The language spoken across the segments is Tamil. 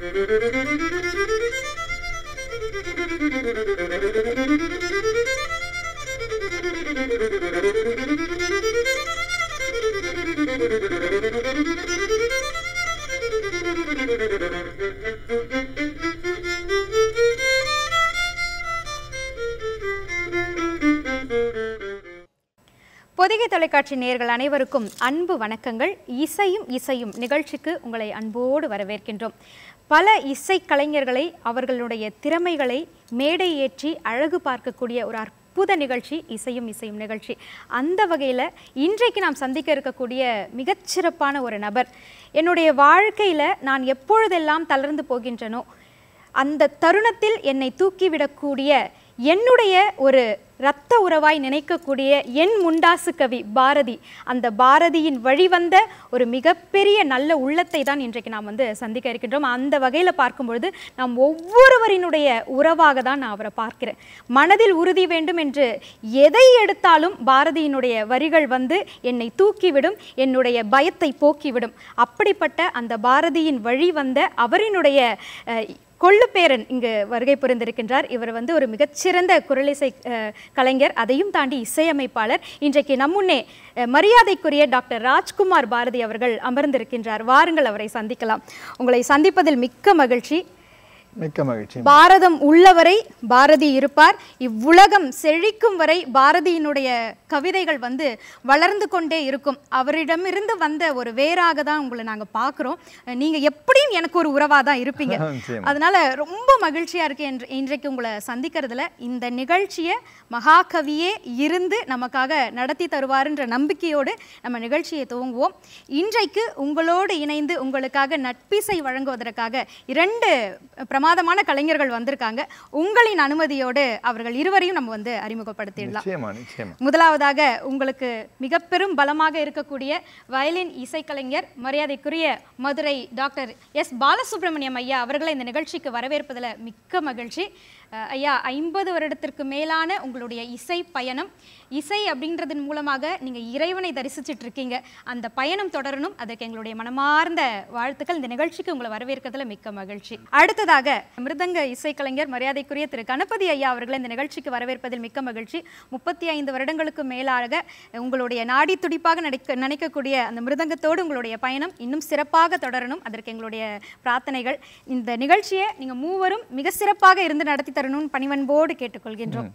பொதிகை தொலைக்காட்சி நேயர்கள் அனைவருக்கும் அன்பு வணக்கங்கள் இசையும் இசையும் நிகழ்ச்சிக்கு உங்களை அன்போடு வரவேற்கின்றோம் பல இசைக்கலைஞர்களை அவர்களுடைய திறமைகளை மேடை ஏற்றி அழகு பார்க்கக்கூடிய ஒரு அற்புத நிகழ்ச்சி இசையும் இசையும் நிகழ்ச்சி அந்த வகையில் இன்றைக்கு நாம் சந்திக்க இருக்கக்கூடிய மிகச்சிறப்பான ஒரு நபர் என்னுடைய வாழ்க்கையில் நான் எப்பொழுதெல்லாம் தளர்ந்து போகின்றனோ அந்த தருணத்தில் என்னை தூக்கிவிடக்கூடிய என்னுடைய ஒரு இரத்த உறவாய் நினைக்கக்கூடிய என் முண்டாசு கவி பாரதி அந்த பாரதியின் வழிவந்த ஒரு மிகப்பெரிய நல்ல உள்ளத்தை தான் இன்றைக்கு நாம் வந்து சந்திக்க இருக்கின்றோம் அந்த வகையில் பார்க்கும்பொழுது நாம் ஒவ்வொருவரினுடைய உறவாக தான் நான் அவரை பார்க்கிறேன் மனதில் உறுதி வேண்டும் என்று எதை எடுத்தாலும் பாரதியினுடைய வரிகள் வந்து என்னை தூக்கிவிடும் என்னுடைய பயத்தை போக்கிவிடும் அப்படிப்பட்ட அந்த பாரதியின் வழி வந்த அவரினுடைய அஹ், கொள்ளுப்பேரன் இங்கு வருகை புரிந்திருக்கின்றார் இவர் வந்து ஒரு மிகச்சிறந்த குரலிசை அஹ், கலைஞர் அதையும் தாண்டி இசையமைப்பாளர் இன்றைக்கு நம்முன்னே அஹ், மரியாதைக்குரிய டாக்டர் ராஜ்குமார் பாரதி அவர்கள் அமர்ந்திருக்கின்றார் வாருங்கள் அவரை சந்திக்கலாம் உங்களை சந்திப்பதில் மிக்க மகிழ்ச்சி மிக்க மகிழ்ச்சி பாரதம் உள்ளவரை பாரதி இருப்பார் இவ்வுலகம் செழிக்கும் வரை பாரதியினுடைய கவிதைகள் வந்து வளர்ந்து கொண்டே இருக்கும் அவரிடமிருந்து வந்த ஒரு வேறாக தான் உங்களை நாங்க பார்க்குறோம் நீங்க எப்படியும் எனக்கு ஒரு உறவா தான் இருப்பீங்க நிச்சயமா. அதனால ரொம்ப மகிழ்ச்சியா இருக்கு என்று இன்றைக்கு உங்களை சந்திக்கிறதுல இந்த நிகழ்ச்சியை மகாகவியே இருந்து நமக்காக நடத்தி தருவாருன்ற நம்பிக்கையோடு நம்ம நிகழ்ச்சியை துவங்குவோம் இன்றைக்கு உங்களோடு இணைந்து உங்களுக்காக நட்பிசை வழங்குவதற்காக இரண்டு பிரமாதமான கலைஞர்கள் வந்திருக்காங்க உங்களின் அனுமதியோடு அவர்கள் இருவரையும் நம்ம வந்து அறிமுகப்படுத்திடலாம் நிச்சயமா நிச்சயமா முதலாவதாக உங்களுக்கு மிக பெரும் பலமாக இருக்கக்கூடிய வயலின் இசைக்கலைஞர் மரியாதைக்குரிய மதுரை டாக்டர் எஸ் பாலசுப்ரமணியம் ஐயா அவர்களை இந்த நிகழ்ச்சிக்கு வரவேற்பதில் மிக்க மகிழ்ச்சி அஹ், ஐயா ஐம்பது வருடத்திற்கு மேலான உங்களுடைய இசை பயணம் இசை அப்படின்றதன் மூலமாக நீங்கள் இறைவனை தரிசிச்சிட்டு இருக்கீங்க அந்த பயணம் தொடரணும் அதற்கு எங்களுடைய மனமார்ந்த வாழ்த்துக்கள் இந்த நிகழ்ச்சிக்கு உங்களை வரவேற்கிறதுல மிக்க மகிழ்ச்சி அடுத்ததாக மிருதங்க இசைக்கலைஞர் மரியாதைக்குரிய திரு கணபதி ஐயா அவர்களை இந்த நிகழ்ச்சிக்கு வரவேற்பதில் மிக்க மகிழ்ச்சி முப்பத்தி ஐந்து வருடங்களுக்கு மேலாக உங்களுடைய நாடி துடிப்பாக நடிக்க நினைக்கக்கூடிய அந்த மிருதங்கத்தோடு உங்களுடைய பயணம் இன்னும் சிறப்பாக தொடரணும் அதற்கு எங்களுடைய பிரார்த்தனைகள் இந்த நிகழ்ச்சியை நீங்க மூவரும் மிக சிறப்பாக இருந்து நடத்தி தரணும்னு பணிவன்போடு கேட்டுக்கொள்கின்றோம்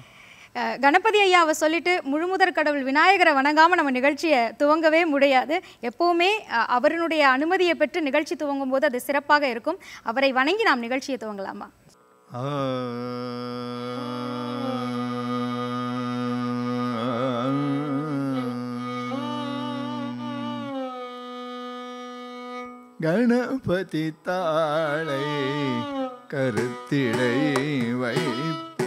அஹ், கணபதி ஐயாவை சொல்லிட்டு முழுமுதற் கடவுள் விநாயகரை வணங்காம நம்ம நிகழ்ச்சியை துவங்கவே முடியாது எப்பவுமே அஹ், அவருடைய அனுமதியை பெற்று நிகழ்ச்சி துவங்கும் போது அது சிறப்பாக இருக்கும் அவரை வணங்கி நாம் நிகழ்ச்சியை துவங்கலாமா கணபதி தாளை கருத்திடை வைப்போ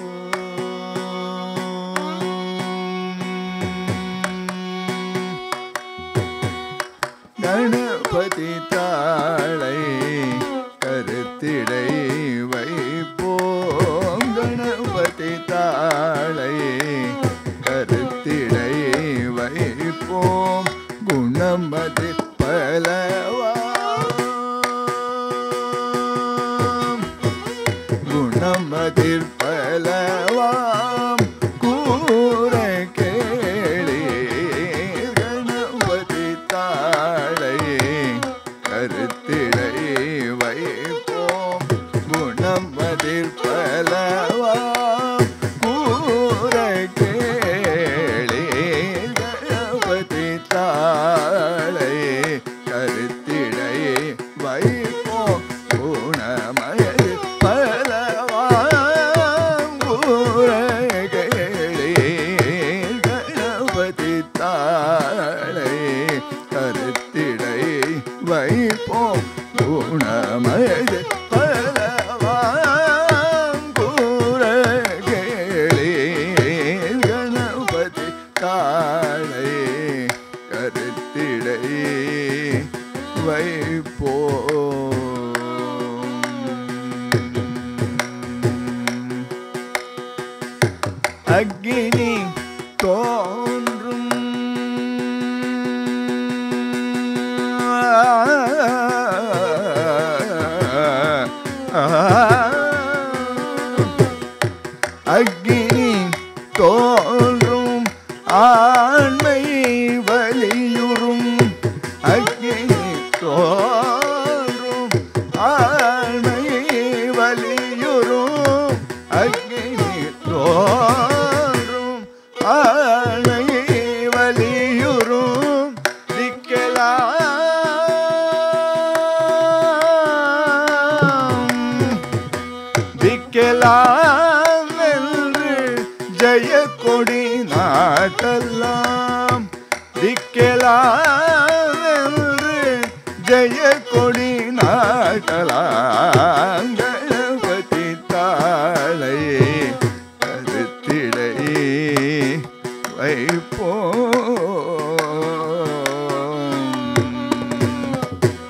கணபதி தாளை கருத்திடை வைப்போம் கணபதி தாளை கருத்திடை வைப்போம் குணமதி பலவாம் குணமதிர் பலவாம் கூற கேளே கணபதி தாளை கருத்திடை வைப்போம் குணமதிர் பலவாம் கூற கேளே கணபதி தாளை கருத்திடை வைப்போம் குணமது பலவாம் கூற கேளே கணபதி தாளை கருத்திடை வைப்போம் குணமது பலவாம் கூற கேளே கணபதி தாளை கருத்திடை வைப்போம் அக்னி தோன்றும் அக்னி தோன்றும் ஆண்மை வலியுறும் அக்னி தோன்றும் ஆண்மை வலியுறும் அக்னி தோன்றும் ஆண்மை வலியுறும் திக்கலாம் திக்கலாம் என்று ஜெய கொடி நாட்டெல்லாம் திக்கலாம் என்று ஜெய கொடி நாட்டலாம் கணபதி தாளை கருத்திடை வைப்போம்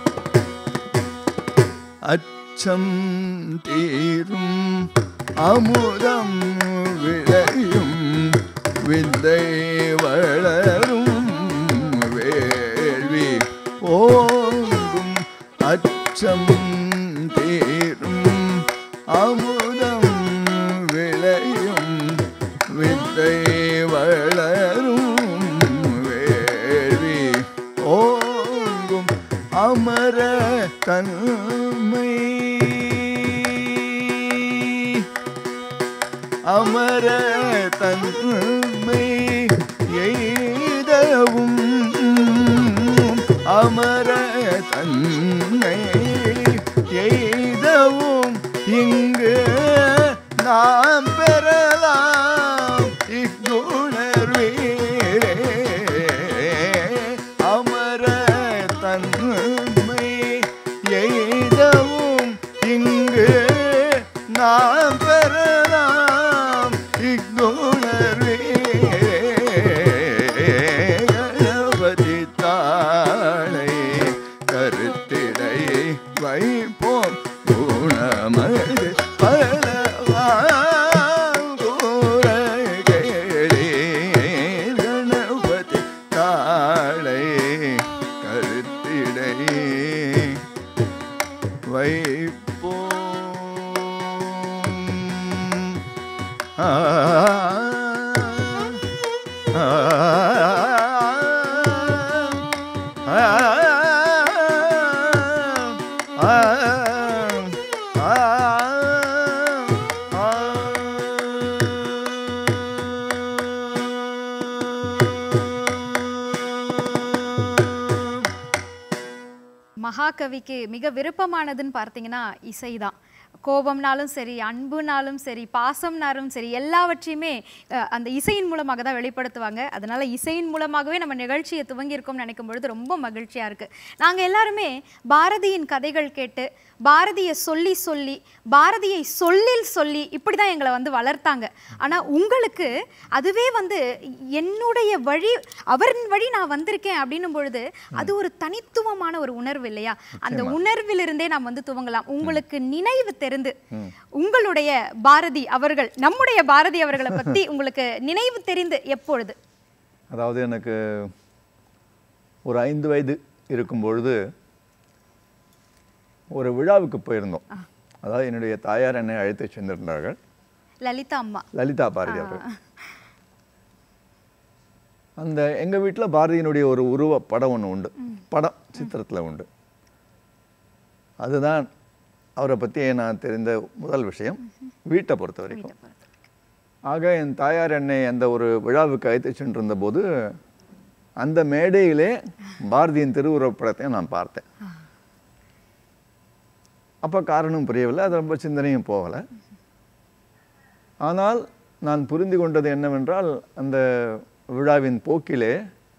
அச்சம் தீரும் அமுதம் விளையும் விந்தை வளரும் வேள்வி ஓங்கும் அச்சம் தீரும் அமுதம் விளையும் விந்தை வளரும் வேள்வி ஓங்கும் அமர தன்மை அமர தன்மை எய்தவும் அமர தன்மை எய்தவும் இங்கு நாம் பெறலாம் இக்குணர்வீரே அமர தன்மை எய்தவும் இங்கு நாம் பெறலாம் இக்குணர்வீரே கணபதி தாளை கருத்திடை வைப்போம் குணமது பலவாங்குரகளே கணபதி தாளை கருத்திடை வைப்போம் ஆ ஆ மகாகவிக்கு மிக விருப்பமானதுன்னு பார்த்தீங்கன்னா இசைதான் கோபம்னாலும் சரி அன்புனாலும் சரி பாசம்னாலும் சரி எல்லாவற்றையுமே அஹ், அந்த இசையின் மூலமாக தான் வெளிப்படுத்துவாங்க அதனால இசையின் மூலமாகவே நம்ம நிகழ்ச்சியை துவங்கியிருக்கோம்னு நினைக்கும் பொழுது ரொம்ப மகிழ்ச்சியாக இருக்கு நாங்கள் எல்லாருமே பாரதியின் கதைகள் கேட்டு பாரதியை சொல்லி சொல்லி பாரதியை சொல்லில் சொல்லி இப்படி தான் எங்களை வந்து வளர்த்தாங்க ஆனால் உங்களுக்கு அதுவே வந்து என்னுடைய வழி அவரின் வழி நான் வந்திருக்கேன் அப்படின்னும் பொழுது அது ஒரு தனித்துவமான ஒரு உணர்வு இல்லையா அந்த உணர்விலிருந்தே நாம் வந்து துவங்கலாம் உங்களுக்கு நினைவு தெரிந்து உங்களுடைய பாரதி அவர்கள் நம்முடைய பாரதி அவர்களை பத்தி உங்களுக்கு நினைவு தெரிந்து எப்பொழுது அதாவது எனக்கு ஒரு ஐந்து வயது இருக்கும் பொழுது ஒரு விழாவுக்கு போயிருந்தோம் அதாவது என்னுடைய தாயார் என்னை அழைத்து சென்றிருந்தார்கள் லலிதா அம்மா லலிதா பாரதி அவர்கள் அந்த எங்கள் வீட்டில் பாரதியினுடைய ஒரு உருவ படம் ஒன்று உண்டு படம் சித்திரத்தில் உண்டு அதுதான் அவரை பற்றி நான் தெரிந்த முதல் விஷயம் வீட்டை பொறுத்த வரைக்கும் ஆக என் தாயார் என்னை அந்த ஒரு விழாவுக்கு அழைத்து சென்றிருந்த போது அந்த மேடையிலே பாரதியின் திருவுருவப் படத்தை நான் பார்த்தேன் அப்போ காரணம் புரியவில்லை அது ரொம்ப சிந்தனையும் போகலை ஆனால் நான் புரிந்து கொண்டது என்னவென்றால் அந்த விழாவின் போக்கிலே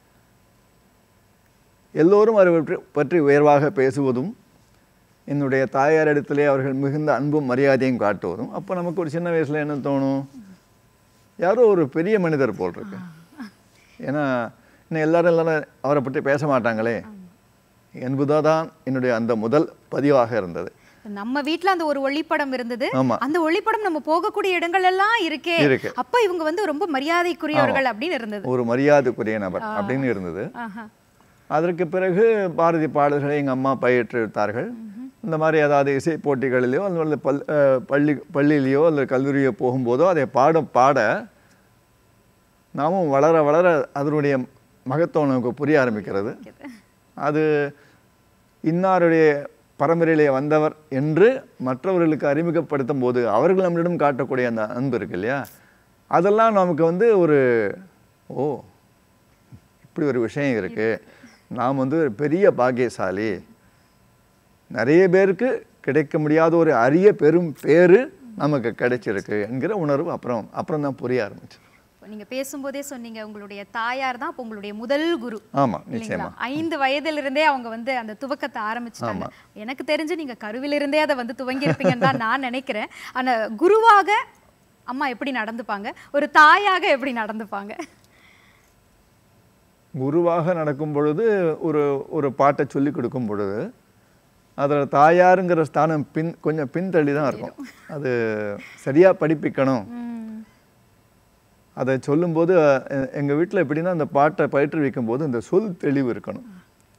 எல்லோரும் அதை பற்றி- பற்றி உயர்வாக பேசுவதும் என்னுடைய தாயாரிடத்திலே அவர்கள் மிகுந்த அன்பும் மரியாதையும் காட்டுவதும் அப்போ நமக்கு ஒரு சின்ன வயசில் என்ன தோணும் யாரோ ஒரு பெரிய மனிதர் போல் இருக்கு ஏன்னா இன்னும் எல்லாரும் எல்லாரும் அவரை பற்றி பேச மாட்டாங்களே என்பதுதான் என்னுடைய அந்த முதல் பதிவாக இருந்தது நம்ம வீட்ல அந்த ஒரு ஒளிப்படம் இருந்தது ஆமா. அந்த ஒளிப்படம் நம்ம போகக்கூடிய இடங்கள் எல்லாம் இருக்கே இருக்கு. அப்ப இவங்க வந்து ரொம்ப மரியாதைக்குரியவர்கள் அப்படின்னு இருந்தது ஒரு மரியாதைக்குரிய நபர் அப்படின்னு இருந்தது ஆஹா. அதற்கு பிறகு பாரதி பாடல்களை எங்கள் அம்மா பயிற்றுவித்தார்கள் இந்த மாதிரி ஏதாவது இசை போட்டிகளிலையோ அல்லது பல் அஹ், பள்ளி பள்ளியிலையோ அல்லது கல்லூரியோ போகும்போதோ அதை பாட பாட நாமும் வளர வளர அதனுடைய மகத்துவம் நமக்கு புரிய ஆரம்பிக்கிறது அது இன்னாருடைய பரம்பரையிலே வந்தவர் என்று மற்றவர்களுக்கு அறிமுகப்படுத்தும் போது அவர்கள் நம்மளிடம் காட்டக்கூடிய அந்த அன்பு இருக்கு இல்லையா அதெல்லாம் நமக்கு வந்து ஒரு ஓ இப்படி ஒரு விஷயம் இருக்கு நாம் வந்து ஒரு பெரிய பாக்கியசாலி நிறைய பேருக்கு கிடைக்க முடியாத ஒரு அரிய பெரும் பேரு நமக்கு கிடைச்சிருக்கு என்கிற உணர்வு அப்புறம் அப்புறம் தான் புரிய ஆரம்பிச்சு இப்ப நீங்க பேசும்போதே சொன்னீங்க உங்களுடைய தாயார் தான் அப்போ உங்களுடைய முதல் குரு ஆமாம் இல்லைங்களா நிச்சயமா ஐந்து வயதிலிருந்தே அவங்க வந்து அந்த துவக்கத்தை ஆரம்பிச்சிட்டாங்க எனக்கு தெரிஞ்சு நீங்க கருவிலிருந்தே அதை வந்து துவங்கி இருப்பீங்கன்னு தான் நான் நினைக்கிறேன் ஆனா குருவாக அம்மா எப்படி நடந்துப்பாங்க ஒரு தாயாக எப்படி நடந்துப்பாங்க குருவாக நடக்கும் பொழுது ஒரு ஒரு பாட்டை சொல்லி கொடுக்கும் பொழுது அதில் தாயாருங்கிற ஸ்தானம் பின் கொஞ்சம் பின்தள்ளி தான் இருக்கும் அது சரியாக படிப்பிக்கணும் ம், அதை சொல்லும்போது அஹ், எங்க வீட்டில் எப்படின்னா அந்த பாட்டை பயிற்றுவிக்கும் போது இந்த சொல் தெளிவு இருக்கணும்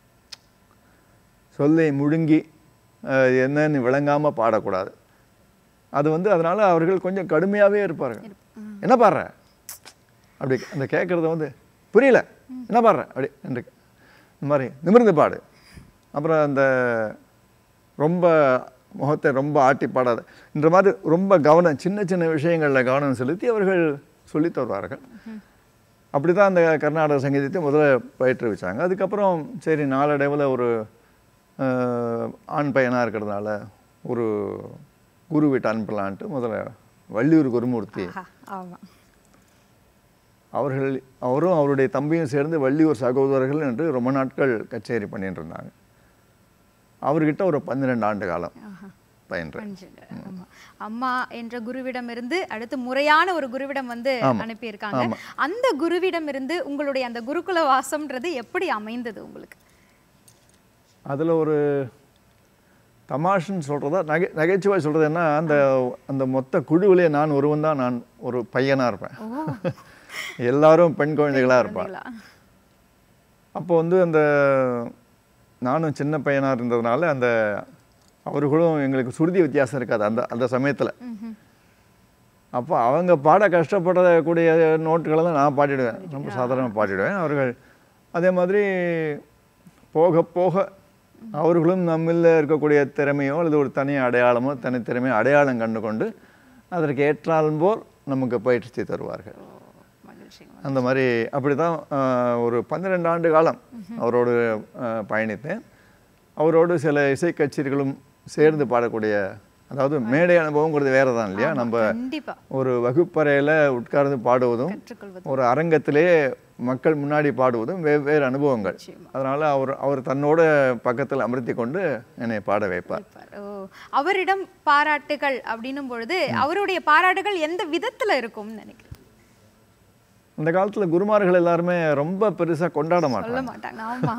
சொல்லை முழுங்கி அஹ், என்னன்னு விளங்காம பாடக்கூடாது அது வந்து அதனால அவர்கள் கொஞ்சம் கடுமையாவே இருப்பார்கள் என்ன பாடுற அப்படி அந்த கேட்குறத வந்து புரியல என்ன பாடுற அப்படி என்று இந்த மாதிரி நிமிர்ந்து பாடு அப்புறம் அந்த ரொம்ப முகத்தை ரொம்ப ஆட்டி பாடாத இந்த மாதிரி ரொம்ப கவனம் சின்ன சின்ன விஷயங்களில் கவனம் செலுத்தி அவர்கள் சொல்லித் தருவார்கள் அப்படி தான் அந்த கர்நாடக சங்கீதத்தை முதல்ல பயிற்றுவிச்சாங்க அதுக்கப்புறம் சரி நாளடைவில் ஒரு அஹ், ஆண் பையனாக இருக்கிறதுனால ஒரு குரு வீட்டு அனுப்பலான்ட்டு முதல்ல வள்ளியூர் குருமூர்த்தி ஆஹா, ஆமா அவர்கள் அவரும் அவருடைய தம்பியும் சேர்ந்து வள்ளியூர் சகோதரர்கள் என்று ரொம்ப நாட்கள் கச்சேரி பண்ணிட்டு இருந்தாங்க அவர்கிட்ட ஒரு பன்னிரெண்டு ஆண்டு காலம் பயின்றேன் பஞ்சங்க. ஆமா. அம்மா என்ற குருவிடம் இருந்து அடுத்து முறையான ஒரு குருவிடம் வந்து ஆமா. அனுப்பியிருக்காங்க ஆமா. அந்த குருவிடம் இருந்து உங்களுடைய அந்த குருகுல வாசம்ன்றது எப்படி அமைந்தது உங்களுக்கு அதில் ஒரு தமாஷுன்னு சொல்கிறதா நகை நகைச்சுவை சொல்கிறது என்ன அந்த அந்த மொத்த குழுவிலே நான் ஒருவன் தான் நான் ஒரு பையனாக இருப்பேன் எல்லாரும் பெண் குழந்தைகளாக இருப்பாங்க குழந்தைகளா? அப்போ வந்து அந்த நானும் சின்ன பையனாக இருந்ததுனால அந்த அவர்களும் எங்களுக்கு சுருதி வித்தியாசம் இருக்காது அந்த அந்த சமயத்தில் ம்ஹும். அப்போ அவங்க பாட கஷ்டப்படக்கூடிய நோட்டுகளை தான் நான் பாடிடுவேன் ரொம்ப சாதாரணமாக பாடிடுவேன் அவர்கள் அதே மாதிரி போக போக அவர்களும் நம்மில் இருக்கக்கூடிய திறமையோ அல்லது ஒரு தனி அடையாளமோ தனித்திறமையோ அடையாளம் கண்டு கொண்டு அதற்கு ஏற்றால் போல் நமக்கு பயிற்சி தருவார்கள் ஓ, மகிழ்ச்சிங்க. அந்த மாதிரி அப்படி தான் ஒரு பன்னிரெண்டு ஆண்டு காலம் அவரோடு ஆஹ், பயணித்தேன் அவரோடு சில இசை கச்சேரிகளும் சேர்ந்து பாடக்கூடிய அதாவது மேடை அனுபவங்கிறது வேறு தான் இல்லையா நம்ம கண்டிப்பா ஒரு வகுப்பறையில் உட்கார்ந்து பாடுவதும் கற்றுக்கொள்வது ஒரு அரங்கத்திலே மக்கள் முன்னாடி பாடுவதும் வெவ்வேறு அனுபவங்கள் நிச்சயமா. அதனால் அவர் அவர் தன்னோட பக்கத்தில் அமர்த்தி கொண்டு என்னை பாட வைப்பார் இருப்பார். ஓ அவரிடம் பாராட்டுகள் அப்படின்னும் பொழுது அவருடைய பாராட்டுகள் எந்த விதத்துல இருக்கும்னு நினைக்கிறேன் அந்த காலத்தில் குருமார்கள் எல்லாருமே ரொம்ப பெருசாக கொண்டாட மாட்டாங்க சொல்ல மாட்டாங்க ஆமா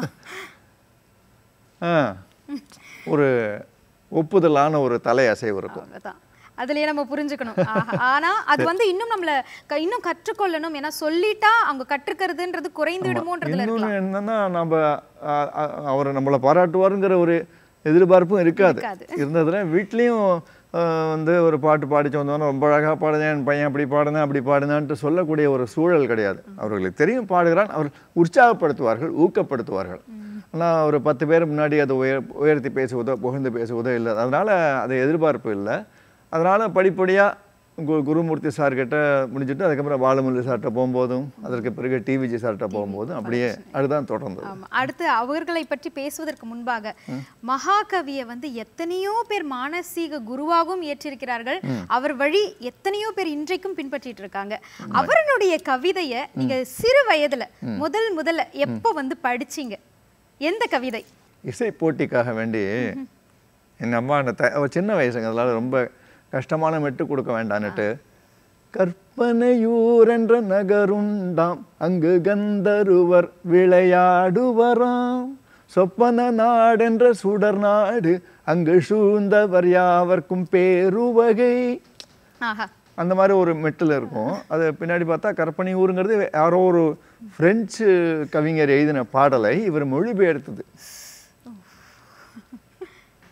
ஆ, ஒரு ஒப்புதலான ஒரு தலை அசைவு இருக்கும் அவ்வளவுதான் அதுலயே நம்ம புரிஞ்சுக்கணும் ஆஹா. ஆனா அது வந்து இன்னும் நம்மள க- இன்னும் கற்றுக்கொள்ளணும் ஏன்னா சொல்லிட்டா அவங்க கற்றுக்கிறதுன்றது குறைந்து விடுமோன்றதுல இருக்கலாம் இன்னொன்று என்னன்னா நம்ம அ- அ- அவர் நம்மளை பாராட்டுவாருங்கிற ஒரு எதிர்பார்ப்பும் இருக்காது இருக்காது. இருந்ததுல வீட்லேயும் வந்து ஒரு பாட்டு பாடிச்சு வந்தோன்னா ரொம்ப அழகாக பாடுனேன் என் பையன் அப்படி பாடுனேன் அப்படி பாடுனான்ட்டு சொல்லக்கூடிய ஒரு சூழல் கிடையாது அவர்களுக்கு தெரியும் பாடுகிறான் அவர் உற்சாகப்படுத்துவார்கள் ஊக்கப்படுத்துவார்கள் ஆனால் ஒரு பத்து பேர் முன்னாடி அதை உயர் உயர்த்தி பேசுவதோ புகழ்ந்து பேசுவதோ இல்லை அதனால் அது எதிர்பார்ப்பு இல்லை அதனால் படிப்படியாக கு குருமூர்த்தி சார்கிட்ட முடிஞ்சுட்டு அதுக்கப்புறம் பாலமுரளி சார்கிட்ட போகும்போதும் அதற்கு பிறகு டிவிஜி சார்கிட்ட போகும்போதும் அப்படியே அதுதான் தொடர்ந்தது ஆமா அடுத்து அவர்களை பற்றி பேசுவதற்கு முன்பாக மகாகவியை வந்து எத்தனையோ பேர் மானசீக குருவாகவும் ஏற்றிருக்கிறார்கள் அவர் வழி எத்தனையோ பேர் இன்றைக்கும் பின்பற்றிட்டு இருக்காங்க அவருடைய கவிதையை நீங்க சிறு வயதுல முதல் முதல்ல எப்போ வந்து படிச்சீங்க எந்த கவிதை இசை போட்டிக்காக வேண்டி எங்கள் அம்மா அந்த த அவ சின்ன வயசுங்க அதனால ரொம்ப கஷ்டமான மெட்டு கொடுக்க வேண்டான்னுட்டு கற்பனையூர் என்ற நகருண்டாம் அங்கு கந்தருவர் விளையாடுவராம் சொப்பன நாடென்ற சுடர் நாடு அங்கு சூழ்ந்தவர் யாவர்க்கும் பேருவகை ஆஹா அந்த மாதிரி ஒரு மெட்டில் இருக்கும் அது பின்னாடி பார்த்தா கற்பனை ஊருங்கிறது யாரோ ஒரு பிரெஞ்சு கவிஞர் எழுதின பாடலை இவர் மொழிபெயர்த்தது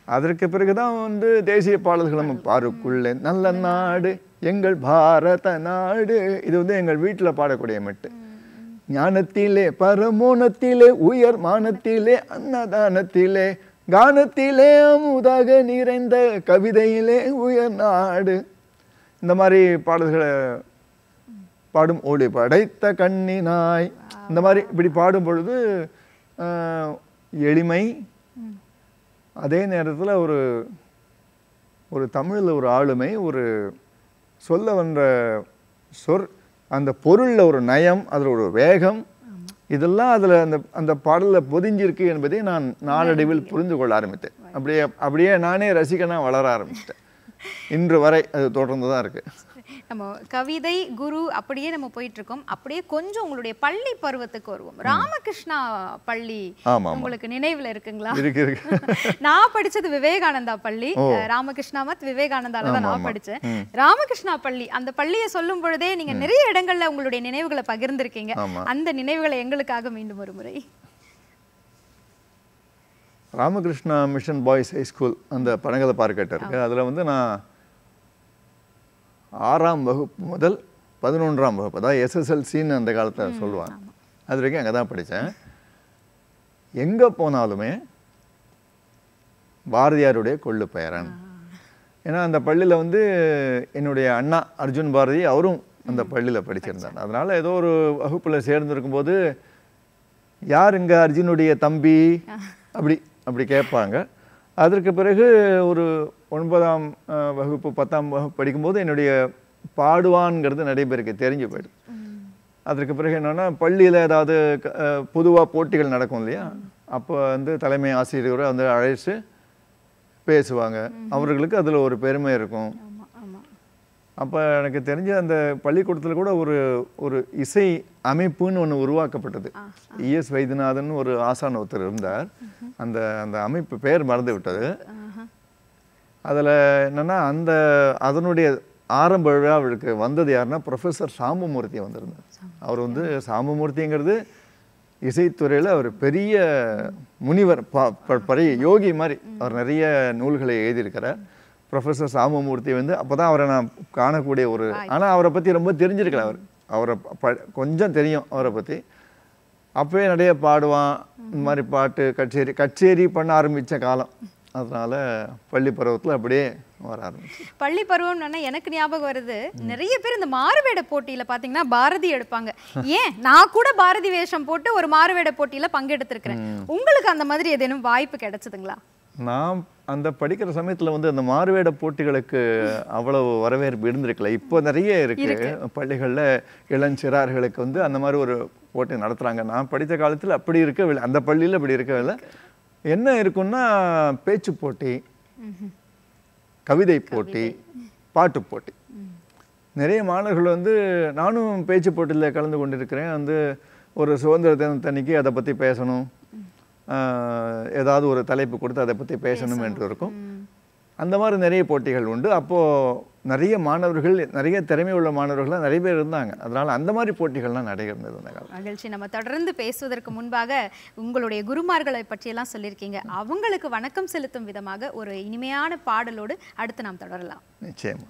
அதற்கு பிறகுதான் வந்து தேசிய பாடல்களும் பாருக்குள்ளே நல்ல நாடு எங்கள் பாரத நாடு இது வந்து எங்கள் வீட்டில் பாடக்கூடிய மெட்டு ஞானத்திலே பரமோனத்திலே உயர் மானத்திலே அன்னதானத்திலே கானத்திலே அமுதாக நிறைந்த கவிதையிலே உயர் நாடு இந்த மாதிரி பாடல்களை பாடும் ஒளி படைத்த கண்ணினாய் இந்த மாதிரி இப்படி பாடும் பொழுது ஆஹ், எளிமை அதே நேரத்தில் ஒரு ஒரு தமிழில் ஒரு ஆளுமை ஒரு சொல்ல வந்த சொற் அந்த பொருளில் ஒரு நயம் அதில் ஒரு வேகம் இதெல்லாம் அதில் அந்த அந்த பாடலில் பொதிஞ்சிருக்கு என்பதை நான் நாளடைவில் புரிந்து கொள்ள ஆரம்பித்தேன் அப்படியே அப்படியே நானே ரசிகனாக வளர ஆரம்பிச்சிட்டேன் இன்று வரை அது தொடர்ந்து தான் இருக்குது நம்ம கவிதை குரு அப்படியே நம்ம போயிட்டு இருக்கோம் அப்படியே கொஞ்சம் உங்களுடைய பள்ளி பருவத்துக்கு வருவோம் ராமகிருஷ்ணா பள்ளி ஆமா, ஆமா. உங்களுக்கு நினைவுல இருக்குங்களா இருக்கு இருக்கு நான் படிச்சது விவேகானந்தா பள்ளி அஹ், ராமகிருஷ்ணா மத் விவேகானந்தால தான் நான் படிச்சேன் ராமகிருஷ்ணா பள்ளி அந்த பள்ளியை சொல்லும் பொழுதே நீங்க நிறைய இடங்கள்ல உங்களுடைய நினைவுகளை பகிர்ந்திருக்கீங்க ஆமா. அந்த நினைவுகளை எங்களுக்காக மீண்டும் ஒரு முறை Ramakrishna mission boys high school அந்த பனகல பார்க்கட்ட இருக்கு அதில் வந்து நான் ஆறாம் வகுப்பு முதல் பதினொன்றாம் வகுப்பு அதாவது எஸ்எஸ்எல்சின்னு அந்த காலத்தில் சொல்லுவாங்க அது வரைக்கும் அங்கே தான் படித்தேன் எங்கே போனாலுமே பாரதியாருடைய கொள்ளு பெயரன் ஏன்னா அந்த பள்ளியில் வந்து என்னுடைய அண்ணா அர்ஜுன் பாரதி அவரும் அந்த பள்ளியில் படிச்சிருந்தார் அதனால் ஏதோ ஒரு வகுப்பில் சேர்ந்துருக்கும் போது யார் இங்கே அர்ஜுனுடைய தம்பி அப்படி அப்படி கேட்பாங்க அதற்கு பிறகு ஒரு ஒன்பதாம் அஹ், வகுப்பு பத்தாம் வகுப்பு படிக்கும்போது என்னுடைய பாடுவான்ங்கிறது நிறைய பேருக்கு தெரிஞ்சு போயிடுது அதற்கு பிறகு என்னன்னா பள்ளியில் ஏதாவது பொதுவாக போட்டிகள் நடக்கும் இல்லையா அப்போ வந்து தலைமை ஆசிரியரை வந்து அழைச்சு பேசுவாங்க அவர்களுக்கு அதில் ஒரு பெருமை இருக்கும் ஆமா ஆமா அப்போ எனக்கு தெரிஞ்ச அந்த பள்ளிக்கூடத்தில் கூட ஒரு ஒரு இசை அமைப்புன்னு ஒன்று உருவாக்கப்பட்டது இஎஸ் வைத்தியநாதன் ஒரு ஆசான் ஒருத்தர் இருந்தார் அந்த அந்த அமைப்பு பெயர் மறந்து விட்டது அதில் என்னன்னா அந்த அதனுடைய ஆரம்ப விழாவிற்கு வந்தது யாருன்னா ப்ரொஃபஸர் சாம்பமூர்த்தி வந்திருந்தார் அவர் வந்து சாம்பமூர்த்திங்கிறது இசைத்துறையில் அவர் பெரிய முனிவர் ப- ப- பெரிய யோகி மாதிரி அவர் நிறைய நூல்களை எழுதியிருக்கிறார் ப்ரொஃபஸர் சாம்பமூர்த்தி வந்து அப்போ தான் அவரை நான் காணக்கூடிய ஒரு ஆனால் அவரை பற்றி ரொம்ப தெரிஞ்சிருக்கல அவர் அவரை ப- கொஞ்சம் தெரியும் அவரை பற்றி அப்பவே நிறைய பாடுவான் இந்த மாதிரி பாட்டு கச்சேரி கச்சேரி பண்ண ஆரம்பித்த காலம் அதனால பள்ளி பருவத்தில் அப்படியே வர ஆரம்பிச்சு பள்ளி பருவம்னா எனக்கு ஞாபகம் வருது நிறைய பேர் இந்த மாறுவேட போட்டியில பாத்தீங்கன்னா பாரதி எடுப்பாங்க ஏன் நான் கூட பாரதி வேஷம் போட்டு ஒரு மாறுவேட போட்டியில பங்கெடுத்திருக்கிறேன் உங்களுக்கு அந்த மாதிரி ஏதேனும் வாய்ப்பு கிடைச்சதுங்களா நான் அந்த படிக்கிற சமயத்தில் வந்து அந்த மாறுவேட போட்டிகளுக்கு அவ்வளவு வரவேற்பு இருந்திருக்கல இப்போ நிறைய இருக்கு பள்ளிகளில் இளஞ்சிறார்களுக்கு வந்து அந்த மாதிரி ஒரு போட்டி நடத்துகிறாங்க நான் படித்த காலத்தில் அப்படி இருக்கவில்லை அந்த பள்ளியில் அப்படி இருக்கவில்லை என்ன இருக்குன்னா பேச்சு போட்டி கவிதை போட்டி பாட்டு போட்டி நிறைய மாணவர்கள் வந்து நானும் பேச்சு போட்டியில் கலந்து கொண்டிருக்கிறேன் வந்து ஒரு சுதந்திர தினத்தன்னைக்கு அதை பற்றி பேசணும் ஆஹ், ஏதாவது ஒரு தலைப்பு கொடுத்து அதை பற்றி பேசணும் என்று இருக்கும் அந்த மாதிரி நிறைய போட்டிகள் உண்டு அப்போது நிறைய மாணவர்கள் நிறைய திறமை உள்ள மாணவர்கள்லாம் நிறைய பேர் இருந்தாங்க அதனால் அந்த மாதிரி போட்டிகள்லாம் நிறைய இருந்தது அந்த காலம் மகிழ்ச்சி நம்ம தொடர்ந்து பேசுவதற்கு முன்பாக உங்களுடைய குருமார்களை பற்றியெல்லாம் சொல்லியிருக்கீங்க அவங்களுக்கு வணக்கம் செலுத்தும் விதமாக ஒரு இனிமையான பாடலோடு அடுத்து நாம் தொடரலாம் நிச்சயமா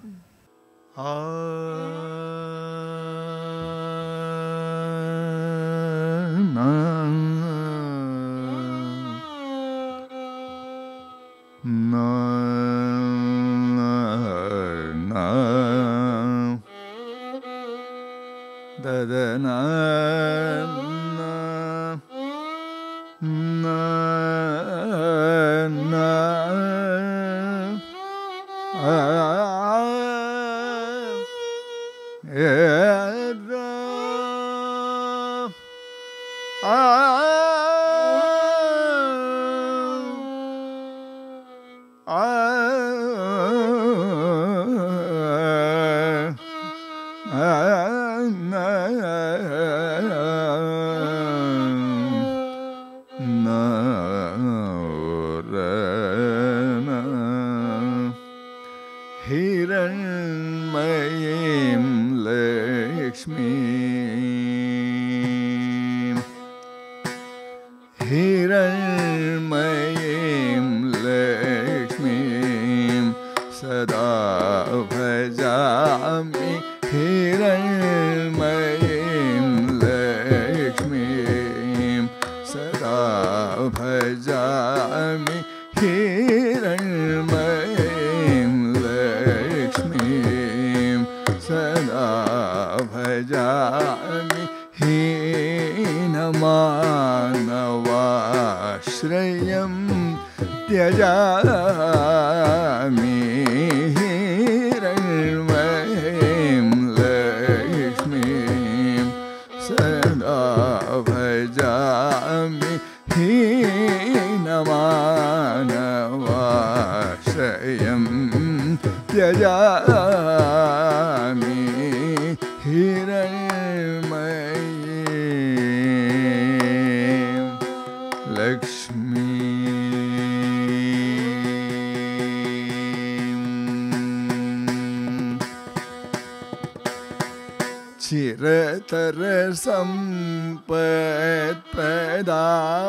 हिरण्मयीं लक्ष्मीम् हिरण्मयीं लक्ष्मीम् सदा भजामि हिरण्मयीं लक्ष्मीं सदा भजामि हिरण्मयीं लक्ष्मीं सदा भजामि हीनमानवाश्रयं त्यजामि हिरण्मयीं लक्ष्मीं सदा भजामि हीनमानवाश्रयं त्यजामि हिरण्मयीं लक्ष्मी चिरतर सम्पत्प्रदा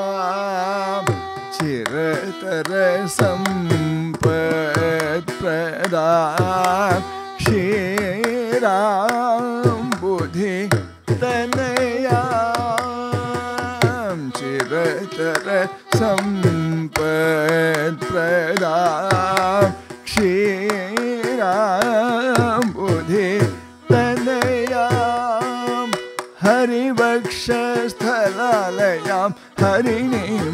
चिरतर सम्पत्प्रदा क्षीरां बुधि तनयां चिरतर सम्पत्प्रदा क्षीरां बुधि तनयां हरिवक्षस्थलालयां हरिणीं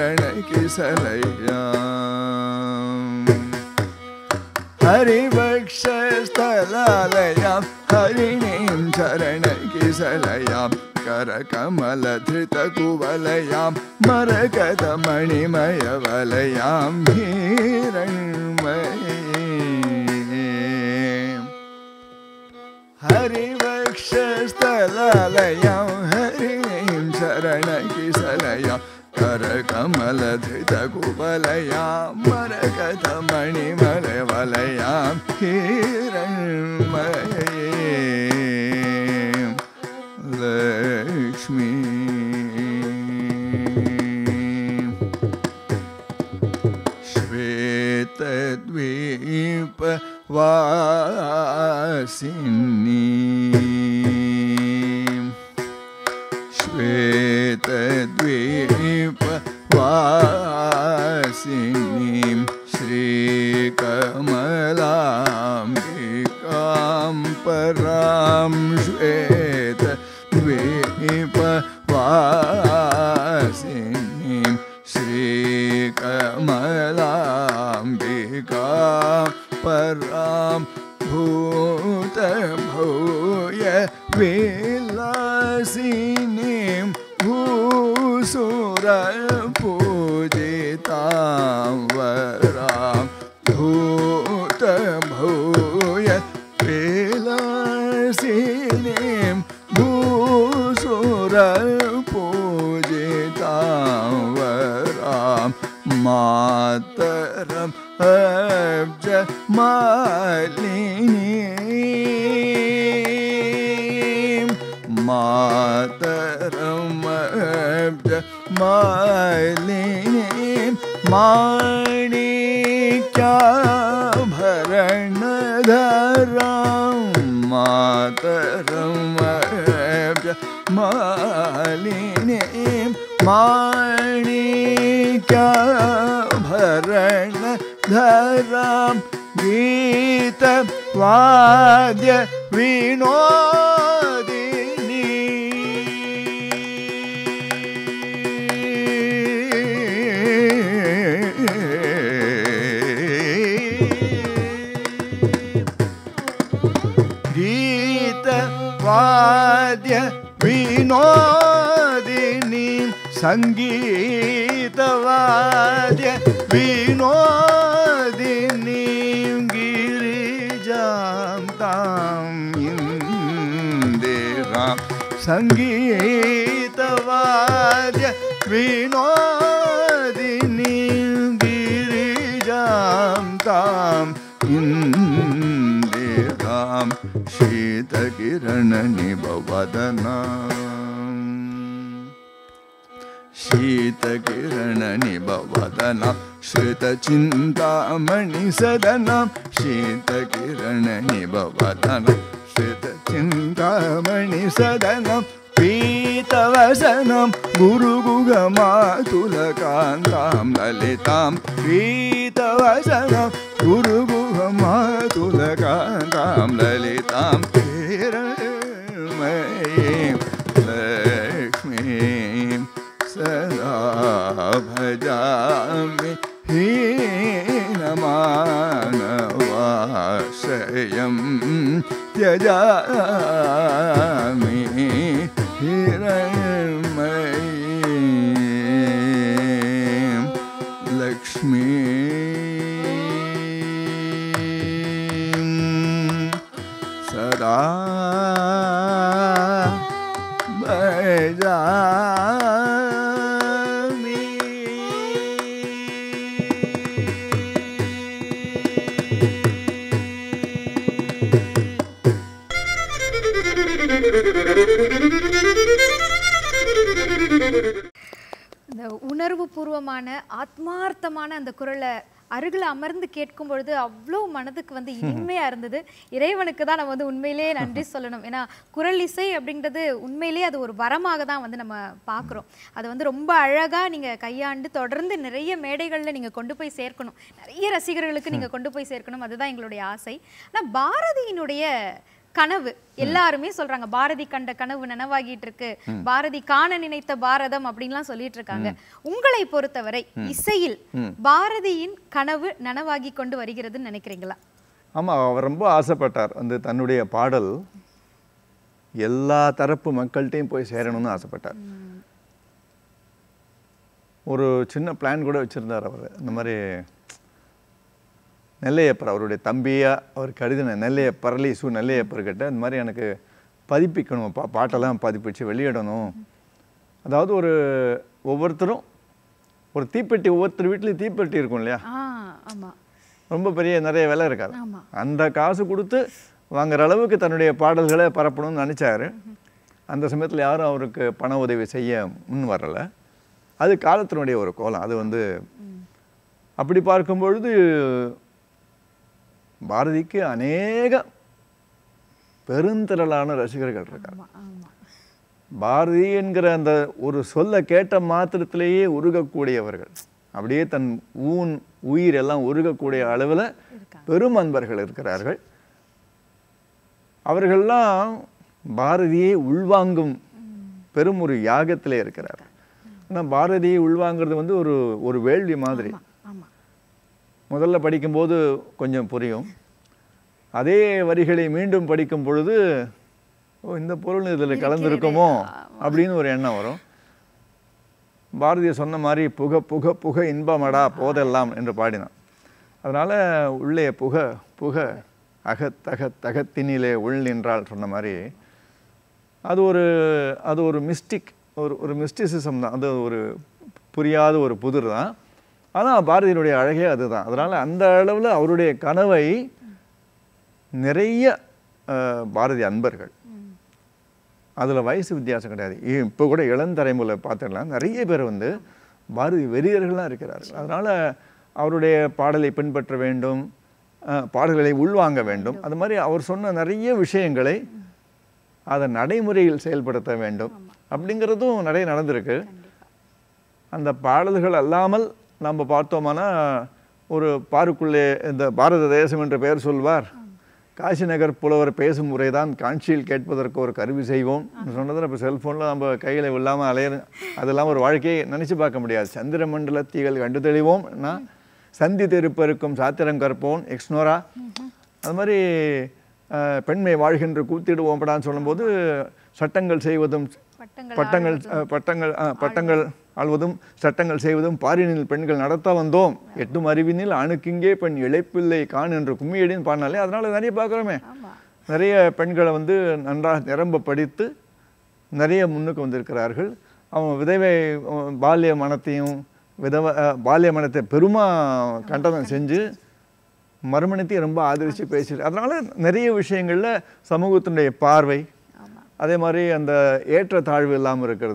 चरणकिसलयाम् हरिवक्षस्थलालयां हरिणीं चरणकिसलयां करकमलधृतकुवलयां मरकतमणिमयवलयां हिरण्मयीम् हरिवक्षस्थलालयां हरिणीं शरणकिसलयां करकमलधृतकुवलयां मरकतमणिमलवलयां हिरण्मयीं लक्ष्मी श्वेतद्वीपवासिनी श्वेतद्वीपवासिनीं श्रीकमलाम्बिकां परां श्वेतद्वीपवासिनीं श्रीकमलाम्बिका परां भूतभूय विलासिनीं भूसुरपूजितां वरां भूतभूय विलासिनीं भूसुरपूजितां वरां मातरम् अब्ज मालिनीं मातरम् अब्ज मालिनीं माणिक्याभरणधरां मातरम् अब्ज मालिनीं माणिक्याभरणधरां गीतवाद्य विनोदिनी गीतवाद्य विनोदिनी सङ्गीतवाद्य विनोदिनी गिरिजां तां इन्दिरां सङ्गीतवाद्य विनोदिनी गिरिजां तां इन्दिरां शीतकिरणनिभवदना शीतकिरणनिभवदनं श्रितचिन्तामणिसदनं शीतकिरणनिभवदनं श्रितचिन्तामणिसदनं पीतवसनं गुरुगुहमातुलकान्तां ललितां पीतवसनं गुरुगुहमातुलकान्तां ललितां हिरण्मयीं लक्ष्मीं सदा भजामि हीनमानवाश्रयं त्यजामि हिरण्मयीं लक्ष्मीं सदा भजामि இந்த உணர்வு பூர்வமான ஆத்மார்த்தமான அந்த குரலை அருகில் அமர்ந்து கேட்கும் பொழுது அவ்வளோ மனதுக்கு வந்து இனிமையா இருந்தது இறைவனுக்கு தான் நம்ம வந்து உண்மையிலேயே நன்றி சொல்லணும் ஏன்னா குரல் இசை அப்படின்றது உண்மையிலேயே அது ஒரு வரமாக தான் வந்து நம்ம பார்க்குறோம் அது வந்து ரொம்ப அழகா நீங்க கையாண்டு தொடர்ந்து நிறைய மேடைகள்ல நீங்க கொண்டு போய் சேர்க்கணும் நிறைய ரசிகர்களுக்கு நீங்க கொண்டு போய் சேர்க்கணும் அதுதான் எங்களுடைய ஆசை ஆனா பாரதியினுடைய கனவு எல்லாருமே சொல்றாங்க பாரதி கண்ட கனவு நனவாகிட்டு இருக்கு பாரதி காண நினைத்த பாரதம் அப்படின்லாம் சொல்லிட்டு இருக்காங்க உங்களை பொறுத்தவரை இசையில் பாரதியின் கனவு நனவாகி கொண்டு வருகிறதுன்னு நினைக்கிறீங்களா ஆமாம் அவர் ரொம்ப ஆசைப்பட்டார் வந்து தன்னுடைய பாடல் எல்லா தரப்பு மக்கள்கிட்டையும் போய் சேரணும்னு ஆசைப்பட்டார் ஒரு சின்ன பிளான் கூட வச்சுருந்தார் அவர் இந்த மாதிரி நெல்லையப்பர் அவருடைய தம்பியா அவர் கருதின நெல்லையப்பர் லீசு நெல்லையப்பர் கிட்ட இந்த மாதிரி எனக்கு பதிப்பிக்கணும் பா பாட்டெல்லாம் பதிப்பிச்சு வெளியிடணும் அதாவது ஒரு ஒவ்வொருத்தரும் ஒரு தீப்பெட்டி ஒவ்வொருத்தர் வீட்லேயும் தீப்பெட்டி இருக்கும் இல்லையா ஆ ஆமா ரொம்ப பெரிய நிறைய விலை இருக்காது ஆமா. அந்த காசு கொடுத்து வாங்குற அளவுக்கு தன்னுடைய பாடல்களை பரப்பணும்னு நினச்சாரு அந்த சமயத்தில் யாரும் அவருக்கு பண உதவி செய்ய முன் வரலை அது காலத்தினுடைய ஒரு கோலம் அது வந்து அப்படி பார்க்கும் பொழுது பாரதிக்கு அநேக பெருந்திரளான ரசிகர்கள் இருக்காங்க ஆமா ஆமா பாரதி என்கிற அந்த ஒரு சொல்ல கேட்ட மாத்திரத்திலேயே உருகக்கூடியவர்கள் அப்படியே தன் ஊன் உயிர் எல்லாம் உருகக்கூடிய அளவில் பெரும் அன்பர்கள் இருக்கிறார்கள் அவர்கள்லாம் பாரதியை உள்வாங்கும் பெரும் ஒரு யாகத்திலே இருக்கிறார்கள் ஆனால் பாரதியை உள்வாங்கிறது வந்து ஒரு ஒரு வேள்வி மாதிரி ஆமா முதல்ல படிக்கும்போது கொஞ்சம் புரியும் அதே வரிகளை மீண்டும் படிக்கும் பொழுது ஓ இந்த பொருள் இதில் கலந்துருக்குமோ அப்படின்னு ஒரு எண்ணம் வரும் பாரதிய சொன்ன மாதிரி புக புக புக இன்பமடா போதெல்லாம் என்று பாடினான் அதனால் உள்ளே புக புக அகத்தக தகத்தினிலே உள் நின்றால் சொன்ன மாதிரி அது ஒரு அது ஒரு மிஸ்டிக் ஒரு ஒரு மிஸ்டிசிசம் தான் அது ஒரு புரியாத ஒரு புதிர் தான் ஆனால் பாரதியினுடைய அழகே அதுதான் அதனால் அந்த அளவில் அவருடைய கனவை நிறைய அஹ், பாரதி அன்பர்கள் அதில் வயசு வித்தியாசம் கிடையாது இப்போ கூட இளந்தலைமுறை பார்த்துடலாம் நிறைய பேர் வந்து பாரதி வெறியர்களாக இருக்கிறார்கள் அதனால் அவருடைய பாடலை பின்பற்ற வேண்டும் அஹ், பாடல்களை உள்வாங்க வேண்டும் அது மாதிரி அவர் சொன்ன நிறைய விஷயங்களை அதை நடைமுறையில் செயல்படுத்த வேண்டும் அப்படிங்கிறதும் நிறைய நடந்திருக்கு அந்த பாடல்கள் அல்லாமல் நம்ம பார்த்தோமானா ஒரு பாருக்குள்ளே இந்த பாரத தேசம் என்ற பெயர் சொல்வார் காசி நகர் புலவர் பேசும் முறைதான் காட்சியில் கேட்பதற்கு ஒரு கருவி செய்வோம் சொன்னது இப்போ செல்ஃபோனில் நம்ம கையில் இல்லாமல் அலைய அதெல்லாம் ஒரு வாழ்க்கையை நினச்சி பார்க்க முடியாது சந்திர மண்டலத்திகள் கண்டு தெளிவோம் சந்தி தெருப்பெருக்கும் சாத்திரம் கற்போம் எக்ஸ்னோரா அது மாதிரி அஹ், பெண்மை வாழ்கின்ற கூத்திடுவோம்டான்னு சொல்லும்போது சட்டங்கள் செய்வதும் பட்டங்கள் பட்டங்கள் அஹ், பட்டங்கள் அஹ், பட்டங்கள் ஆள்வதும் சட்டங்கள் செய்வதும் பாரினில் பெண்கள் நடத்த வந்தோம் எட்டும் அறிவினில் அணுக்கிங்கே பெண் இழைப்பில்லை கான் என்று கும்மியடின்னு பாடினாலே அதனால நிறைய பார்க்குறோமே ஆமா நிறைய பெண்களை வந்து நன்றாக நிரம்ப படித்து நிறைய முன்னுக்கு வந்திருக்கிறார்கள் அவங்க விதவை அஹ், பால்ய மனத்தையும் விதவ அஹ், பால்ய மனத்தை பெருமா கண்டனம் செஞ்சு மறுமணத்தையும் ரொம்ப ஆதரித்து பேசிட்டு அதனால நிறைய விஷயங்களில் சமூகத்தினுடைய பார்வை ஆமா அதே மாதிரி அந்த ஏற்றத்தாழ்வு இல்லாமல் இருக்கிறது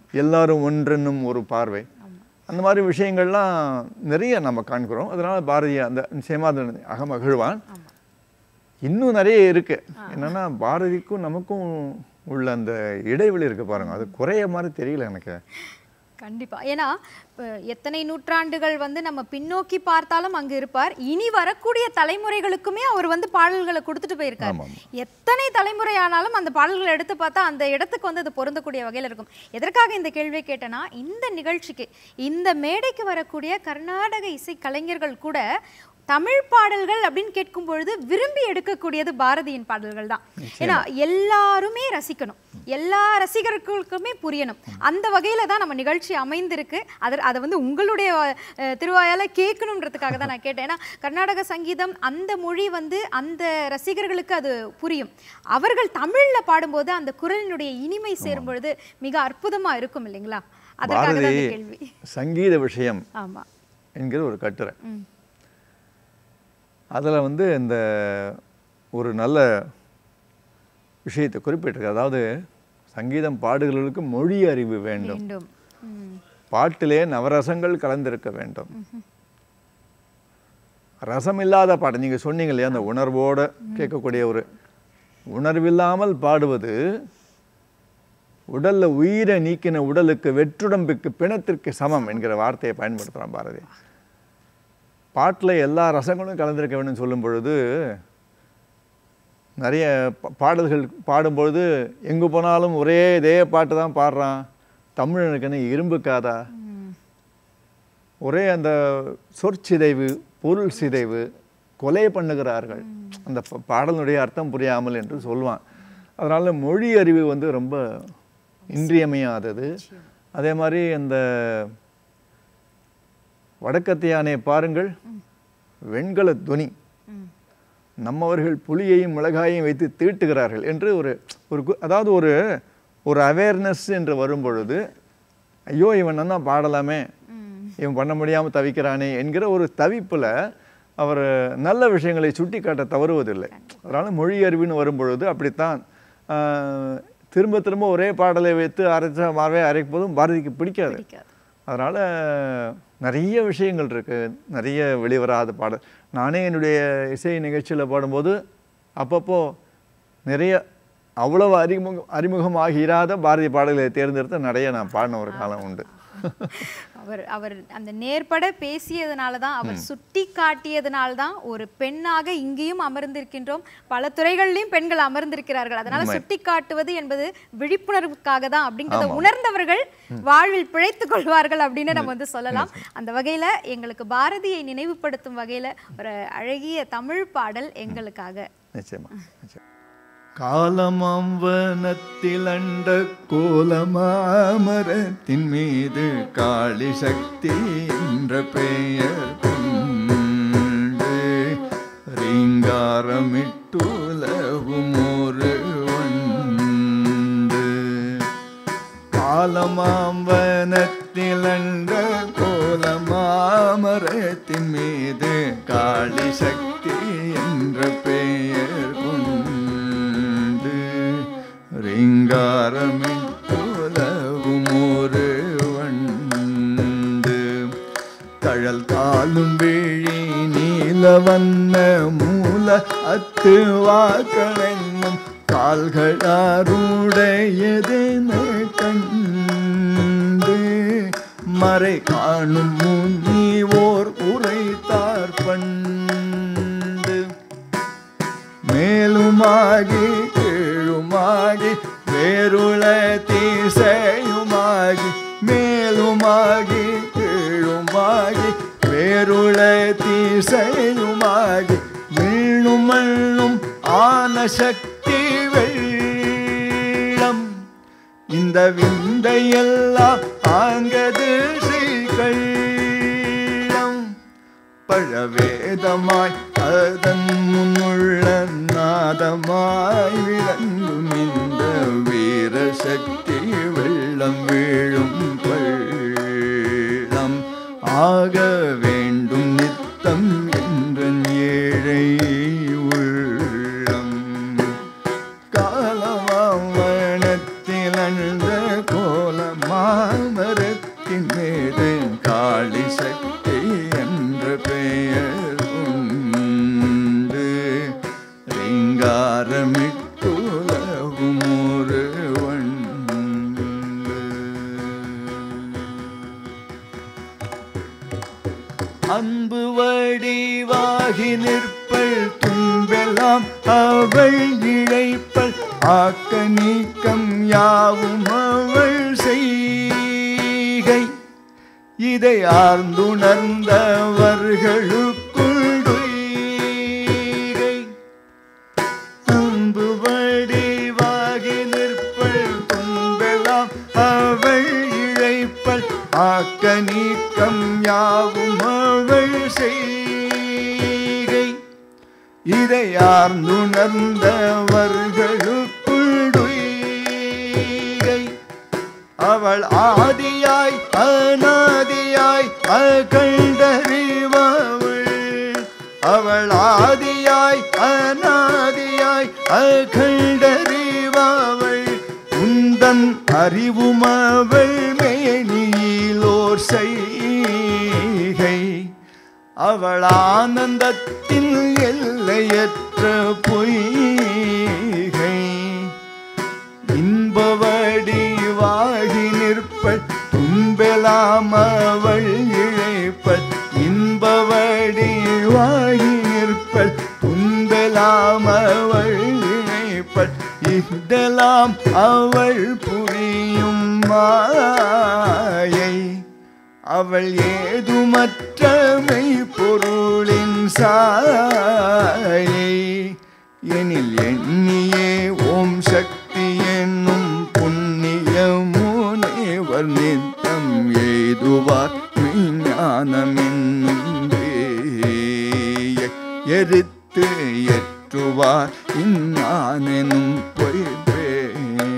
எல்லாரும் ஒன்றென்னும் ஒரு பார்வை அந்த மாதிரி விஷயங்கள்லாம் நிறைய நம்ம காண்கிறோம் அதனால பாரதிய அந்த நிச்சயமா அது அகமகிழ்வான் இன்னும் நிறைய இருக்கு என்னன்னா பாரதிக்கும் நமக்கும் உள்ள அந்த இடைவெளி இருக்கு பாருங்க அது குறைய மாதிரி தெரியல எனக்கு கண்டிப்பா ஏன்னா இப்ப எத்தனை நூற்றாண்டுகள் வந்து நம்ம பின்னோக்கி பார்த்தாலும் அங்க இருப்பார் இனி வரக்கூடிய தலைமுறைகளுக்குமே அவர் வந்து பாடல்களை கொடுத்துட்டு போயிருக்காரு ஆமாம். எத்தனை தலைமுறை ஆனாலும் அந்த பாடல்களை எடுத்து பார்த்தா அந்த இடத்துக்கு வந்து அது பொருந்தக்கூடிய வகையில் இருக்கும் எதற்காக இந்த கேள்வியை கேட்டேன்னா இந்த நிகழ்ச்சிக்கு இந்த மேடைக்கு வரக்கூடிய கர்நாடக இசை கலைஞர்கள் கூட தமிழ் பாடல்கள் அப்படின்னு கேட்கும் பொழுது விரும்பி எடுக்கக்கூடியது பாரதியின் பாடல்கள் தான் ஏன்னா எல்லாருமே ரசிக்கணும் எல்லா ரசிகர்களுக்குமே புரியணும் அந்த வகையில தான் நம்ம நிகழ்ச்சி அமைந்திருக்கு அதை அதை வந்து உங்களுடைய அஹ், திருவாயால கேட்கணுன்றதுக்காக தான் நான் கேட்டேன் ஏன்னா கர்நாடக சங்கீதம் அந்த மொழி வந்து அந்த ரசிகர்களுக்கு அது புரியும் அவர்கள் தமிழ்ல பாடும்போது அந்த குரலினுடைய இனிமை சேரும் பொழுது மிக அற்புதமா இருக்கும் இல்லைங்களா அதற்காக தான் பாரதி இந்த கேள்வி சங்கீத விஷயம் ஆமா என்கிற ஒரு கட்டுரை ம். அதில் வந்து இந்த ஒரு நல்ல விஷயத்தை குறிப்பிட்டிருக்கு அதாவது சங்கீதம் பாடுகிறவர்களுக்கு மொழி அறிவு வேண்டும் வேண்டும் ம். பாட்டிலே நவரசங்கள் கலந்திருக்க வேண்டும் ரசம் இல்லாத பாட்டு நீங்கள் சொன்னீங்க இல்லையா அந்த உணர்வோட கேட்கக்கூடிய ஒரு உணர்வில்லாமல் பாடுவது உடல்ல உயிரை நீக்கின உடலுக்கு வெற்றுடம்புக்கு பிணத்திற்கு சமம் என்கிற வார்த்தையை பயன்படுத்துகிறான் பாரதி பாட்டில் எல்லா ரசங்களும் கலந்திருக்க வேண்டும் சொல்லும் பொழுது நிறைய பா- பாடல்கள் பாடும்பொழுது எங்கே போனாலும் ஒரே இதே பாட்டு தான் பாடுறான் தமிழனுக்குன்னு இரும்பு காதா ம். ஒரே அந்த சொற்சிதைவு பொருள் சிதைவு கொலை பண்ணுகிறார்கள் அந்த ப- பாடலுடைய அர்த்தம் புரியாமல் என்று சொல்லுவான் அதனால மொழி அறிவு வந்து ரொம்ப இன்றியமையாதது அதே மாதிரி அந்த வடக்கத்து யானையை பாருங்கள் வெண்கல துனி ம். நம்மவர்கள் புளியையும் மிளகாயையும் வைத்து தீட்டுகிறார்கள் என்று ஒரு ஒரு கு- அதாவது ஒரு ஒரு அவேர்னஸ் என்று வரும் பொழுது ஐயோ இவன் நல்லா பாடலாமே ம். இவன் பண்ண முடியாமல் தவிக்கிறானே என்கிற ஒரு தவிப்பில் அவர் நல்ல விஷயங்களை சுட்டி காட்ட தவறுவதில்லை அதனால மொழி அறிவுன்னு வரும் பொழுது அப்படித்தான் ஆஹ், திரும்ப திரும்ப ஒரே பாடலை வைத்து அரைச்ச மாவே அரைப்பதும் பாரதிக்கு பிடிக்காது பிடிக்காது அதனால் நிறைய விஷயங்கள் இருக்கு நிறைய வெளிவராத பாடல் நானே என்னுடைய இசை நிகழ்ச்சியில் பாடும்போது அப்பப்போ நிறைய அவ்வளவு அறிமுகம் அறிமுகமாகிராத பாரதி பாடல்களை தேர்ந்தெடுத்து நிறைய நான் பாடின ஒரு காலம் உண்டு அவர் அவர் அந்த நேர்பட பேசியதுனால தான் அவர் சுட்டி காட்டியதுனால தான் ஒரு பெண்ணாக இங்கேயும் அமர்ந்திருக்கின்றோம் பல துறைகள்லயும் பெண்கள் அமர்ந்திருக்கிறார்கள் அதனால உண்மை. சுட்டி காட்டுவது என்பது விழிப்புணர்வுக்காக தான் அப்படின்றத ஆமாம். உணர்ந்தவர்கள் வாழ்வில் பிழைத்துக் கொள்வார்கள் அப்படின்னு நம்ம வந்து சொல்லலாம் அந்த வகையில எங்களுக்கு பாரதியை நினைவுபடுத்தும் வகையில ஒரு அழகிய தமிழ் பாடல் எங்களுக்காக நிச்சயமா நிச்சயம் காலமாம் வனத்தில் அண்ட கோலமாமரத்தின் மீது காளி சக்தி என்ற பெயர் கொண்டு ரீங்காரமிட்டுலவும் ஒரு வண்டு காலமாம் வனத்தில் அண்ட கோலமாமரத்தின் மீது காளி சக்தி என்ற பெயர் கொண்டு ரிங்காரமிட்டுலவும் ஒரு வண்டு தழல் தாளும் விழி நீல வண்ண மூல அத்து வாக்களென்னும் கால்களாருடையதென கண்டு மறை காணும் முன்னி ஓர் உரைத்தார் பண்டு மேலுமாகி கீழுமாகி வேருள தீசையுமாகி மேலுமாகி கீழுமாகி வேருள தீசையுமாகி வீணும் மண்ணும் ஆன சக்தி வெள்ளம் இந்த விந்தையெல்லாம் ஆங்கது ஸ்ரீகள்ளம் பழவேதமாய் அதன் முன்னுள்ள நாதமாய் விளங்கும் இந்த வீரசக்தி வெள்ளம் வீழும் பள்ளம் ஆக வேண்டும் நித்தம் என்ற ஏழை உள்ளம் காலமாவனத்தில் அழுந்த கோலமா ரீங்காரமிட்டுலவும் ஒரு வண்டு அன்பு வடிவாகி நிற்பள் துன்பெல்லாம் அவள் இழைப்பள் ஆக்க நீக்கம் யாவும் அவள் செய்கை இதை ஆர்ந்துணர்ந்தவர்களுக்குள்ளுகை அன்பு வடிவாகி நிற்பள் துன்பெல்லாம் அவள் இழைப்பள் ஆக்க நீக்கம் யாவும் அவள் செய்கை இதை ஆர்ந்துணர்ந்தவர்களுக்குள்ளுகை அவள் ஆதியாய் அநாதியாய் அகண்டறிவவள் அவள் ஆதியாய் அநாதியாய் அகண்டறிவவள் உந்தன் அறிவும் அவள் மேனியிலோர் செய்கை அவள் ஆனந்தத்தின் எல்லையற்ற பொய்கை இன்பவடி வாகி நிற்பள் துன்பெலாம் அவள் இழைப்பள் இன்பவடி வாகி நிற்பள் துன்பெலாம் அவள் இழைப்பள் இதெல்லாம் அவள் புரியும் மாயை அவள் ஏதுமற்ற மெய்ப்பொருளின் சாயை எனில் எண்ணியே ஓம் சக்தி என்னும் புண்ணியமுனே வர்ணித்தம் எய்துவார் ஞானமென்னும் பேயை எரித்து ஏற்றுவார் இன்னானெனும் பொய்பேயை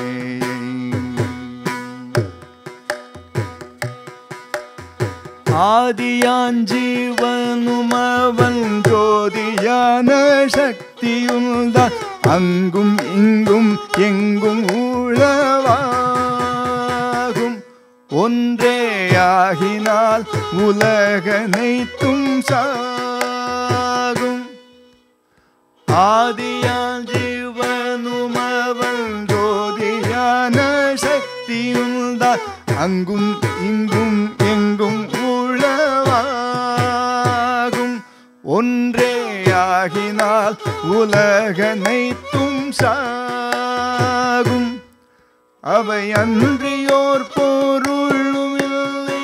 ஆதியாஞ்சீவனும் அவன் ஜோதியான சக்தியுள்தான் அங்கும் இங்கும் எங்கும் உளவாகும் ஒன்றேயாகினால் உலகனைத்தும் சாகும் ஆதியால் ஜீவனும் அவன் ஜோதியான சக்தியுள்தான் அங்கும் இங்கும் எங்கும் உளவாகும் ஒன்றேயாகினால் உலகனைத்தும் சாகும் அவை அன்றியோர் பொருளும் இல்லை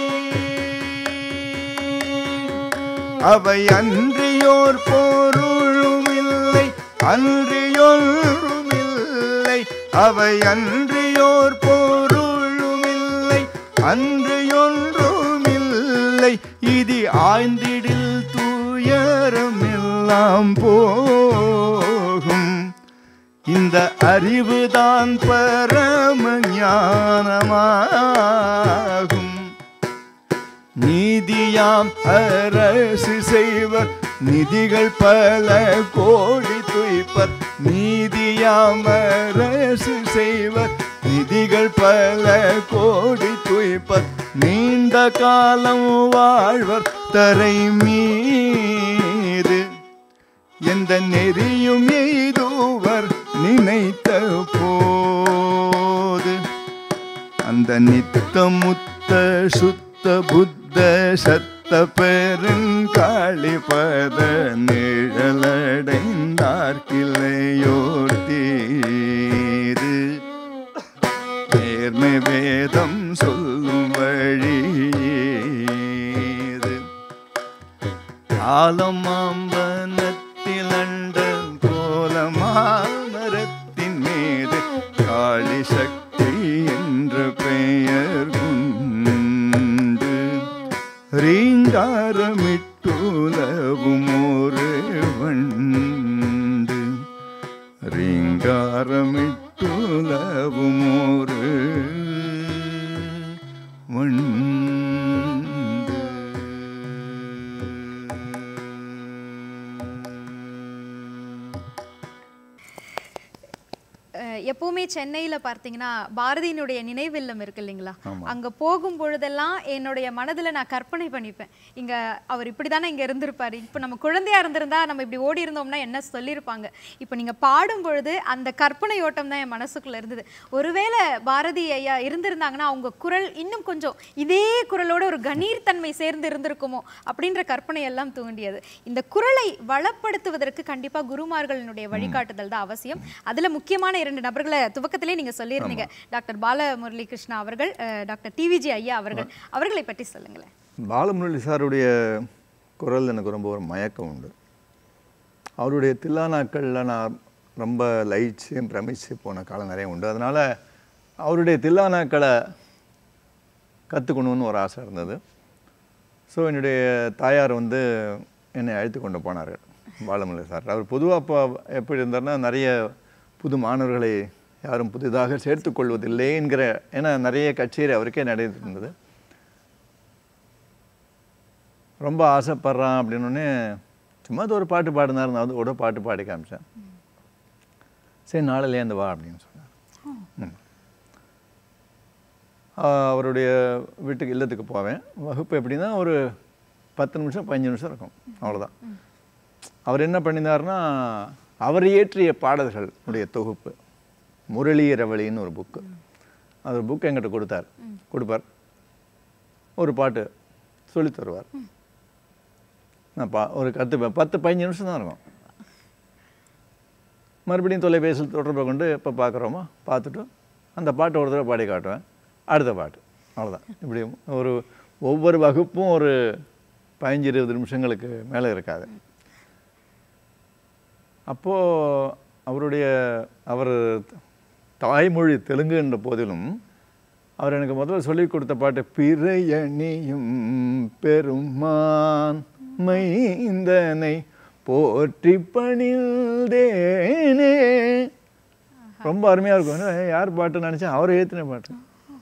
அவை அன்றியோர் பொருளும் இல்லை அன்றியொன்றும் இல்லை அவை அன்றியோர் பொருளும் இல்லை அன்றியொன்றும் இல்லை இது ஆய்ந்திடில் தூயரம் எல்லாம் போகும் இந்த அறிவுதான் பரம ஞானமாகும் நீதியாம் அரசு செய்வர் நிதிகள் பல கோடி துய்ப்பர் நீதியாம் அரசு செய்வர் நிதிகள் பல கோடி துய்ப்பர் நீண்ட காலம் வாழ்வர் தரை மீது எந்த நெறியும் எய்துவர் நினைத்த போது அந்த நித்த முத்த சுத்த புத்த சத்த பெருங்காளிபத நிழலடைந்தார் கிளையோர் தீது நேர்மை வேதம் சொல்லும் வழியேது காலமாம்பனத்தில் அண்ட கோலமாமரத்தின் மீது காளி சக்தி என்ற பெயர் உண்டு ரீங்காரமிட்டுலவும் ஒரு வண்டு ரீங்காரமிட்டுலவும் ஒரு வண்டு அஹ், எப்பவுமே சென்னையில பார்த்தீங்கன்னா பாரதியினுடைய நினைவில்லம் இருக்கு இல்லைங்களா அங்க போகும் பொழுதெல்லாம் என்னுடைய மனதுல நான் கற்பனை பண்ணிப்பேன் இங்க அவர் இப்படிதானே இங்க இருந்திருப்பாரு இப்போ நம்ம குழந்தையா இருந்திருந்தா நம்ம இப்படி ஓடி இருந்தோம்னா என்ன சொல்லியிருப்பாங்க இப்போ நீங்க பாடும் பொழுது அந்த கற்பனை ஓட்டம் தான் என் மனசுக்குள்ள இருந்தது ஒருவேளை பாரதி ஐயா இருந்திருந்தாங்கன்னா அவங்க குரல் இன்னும் கொஞ்சம் இதே குரலோட ஒரு கணீர் தன்மை சேர்ந்து இருந்திருக்குமோ அப்படின்ற கற்பனை எல்லாம் தூண்டியது இந்த குரலை வளப்படுத்துவதற்கு கண்டிப்பா குருமார்களினுடைய வழிகாட்டுதல் தான் அவசியம் அதுல முக்கியமான இரண்டு நபர்களை துவக்கத்திலே நீங்க சொல்லியிருந்தீங்க டாக்டர் பால முரளி கிருஷ்ணா அவர்கள் அஹ், டாக்டர் டிவிஜி ஐயா அவர்கள் அவர்களை பற்றி சொல்லுங்களேன் பாலமுரளி சாருடைய குரல் எனக்கு ரொம்ப ஒரு மயக்கம் உண்டு அவருடைய தில்லானாக்களில் நான் ரொம்ப லயிச்சு பிரமிச்சு போன காலம் நிறைய உண்டு அதனால் அவருடைய தில்லானாக்களை கற்றுக்கணுன்னு ஒரு ஆசை இருந்தது ஸோ என்னுடைய தாயார் வந்து என்னை அழைத்து கொண்டு போனார் பாலமுரளி சார் அவர் பொதுவாக அப்போ எப்படி இருந்தார்னா நிறைய புது மாணவர்களை யாரும் புதிதாக சேர்த்துக் கொள்வதில்லை என்கிற ஏன்னா நிறைய கச்சேரி அவருக்கே நடந்துட்டு இருந்தது ரொம்ப ஆசைப்படுறான் அப்படின்னோடனே சும்மா அது ஒரு பாட்டு பாடினார் நான் வந்து ஒரு பாட்டு பாடி காமிச்சேன் சரி நாளிலேருந்து வா அப்படின்னு சொன்னார் ம். ஆஹ் அவருடைய வீட்டுக்கு இல்லத்துக்கு போவேன் வகுப்பு எப்படின்னா ஒரு பத்து நிமிஷம் பதினஞ்சு நிமிஷம் இருக்கும் அவ்வளோதான் அவர் என்ன பண்ணினார்னா அவர் இயற்றிய பாடல்கள் உடைய தொகுப்பு முரளி ரவளின்னு ஒரு புக்கு அது ஒரு புக் என்கிட்ட கொடுத்தார் கொடுப்பார் ஒரு பாட்டு சொல்லித் தருவார் நான் பா ஒரு கற்று பத்து பதினஞ்சு நிமிஷம் தான் இருக்கும் மறுபடியும் தொலைபேசியில் தொடர்பை கொண்டு எப்போ பார்க்குறோமோ பார்த்துட்டு அந்த பாட்டை ஒரு தடவை பாடி காட்டுவேன் அடுத்த பாட்டு அவ்வளோதான் இப்படி ஒரு ஒவ்வொரு வகுப்பும் ஒரு பதினஞ்சு இருபது நிமிஷங்களுக்கு மேலே இருக்காது அப்போது அவருடைய அவர் தாய்மொழி தெலுங்கு என்ற போதிலும் அவர் எனக்கு முதல்ல சொல்லி கொடுத்த பாட்டு பிறையணியும் பெருமான் மைந்தனை போற்றி பணிந்தேனே ரொம்ப அருமையாக இருக்கும் என்ன, யார் பாட்டு நினச்சேன் அவர் ஏற்றின பாட்டு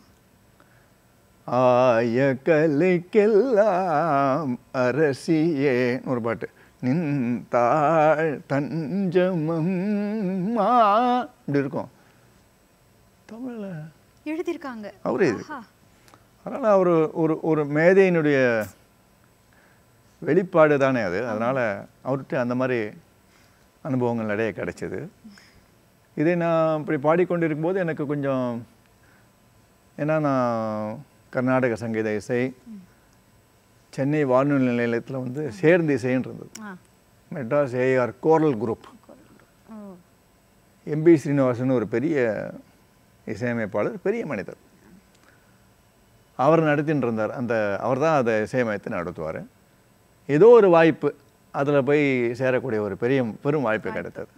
ஆய கலைக்கெல்லாம் அரசியே ஒரு பாட்டு நின் தாழ் தஞ்சமம்மா இப்படி இருக்கும் தமிழில் எழுதியிருக்காங்க அவரே இது ஆஹா. அதனால் அவர் ஒரு ஒரு மேதையினுடைய வெளிப்பாடு தானே அது அதனால் அவர்கிட்ட அந்த மாதிரி அனுபவங்கள் நிறைய கிடைச்சது இதை நான் இப்படி பாடிக்கொண்டிருக்கும்போது எனக்கு கொஞ்சம் ஏன்னா நான் கர்நாடக சங்கீத இசை சென்னை வானொலி நிலையத்தில் வந்து சேர்ந்து இசைன்னு இருந்தது ஆ. மெட்ராஸ் ஏஆர் கோரல் குரூப் ஓ. எம்பி ஸ்ரீனிவாசன் ஒரு பெரிய இசையமைப்பாளர் பெரிய மனிதர் அவர் நடத்தின்னு இருந்தார் அந்த அவர் தான் அதை இசையமைத்து நடத்துவார் ஏதோ ஒரு வாய்ப்பு அதில் போய் சேரக்கூடிய ஒரு பெரிய பெரும் வாய்ப்பு கிடைத்தது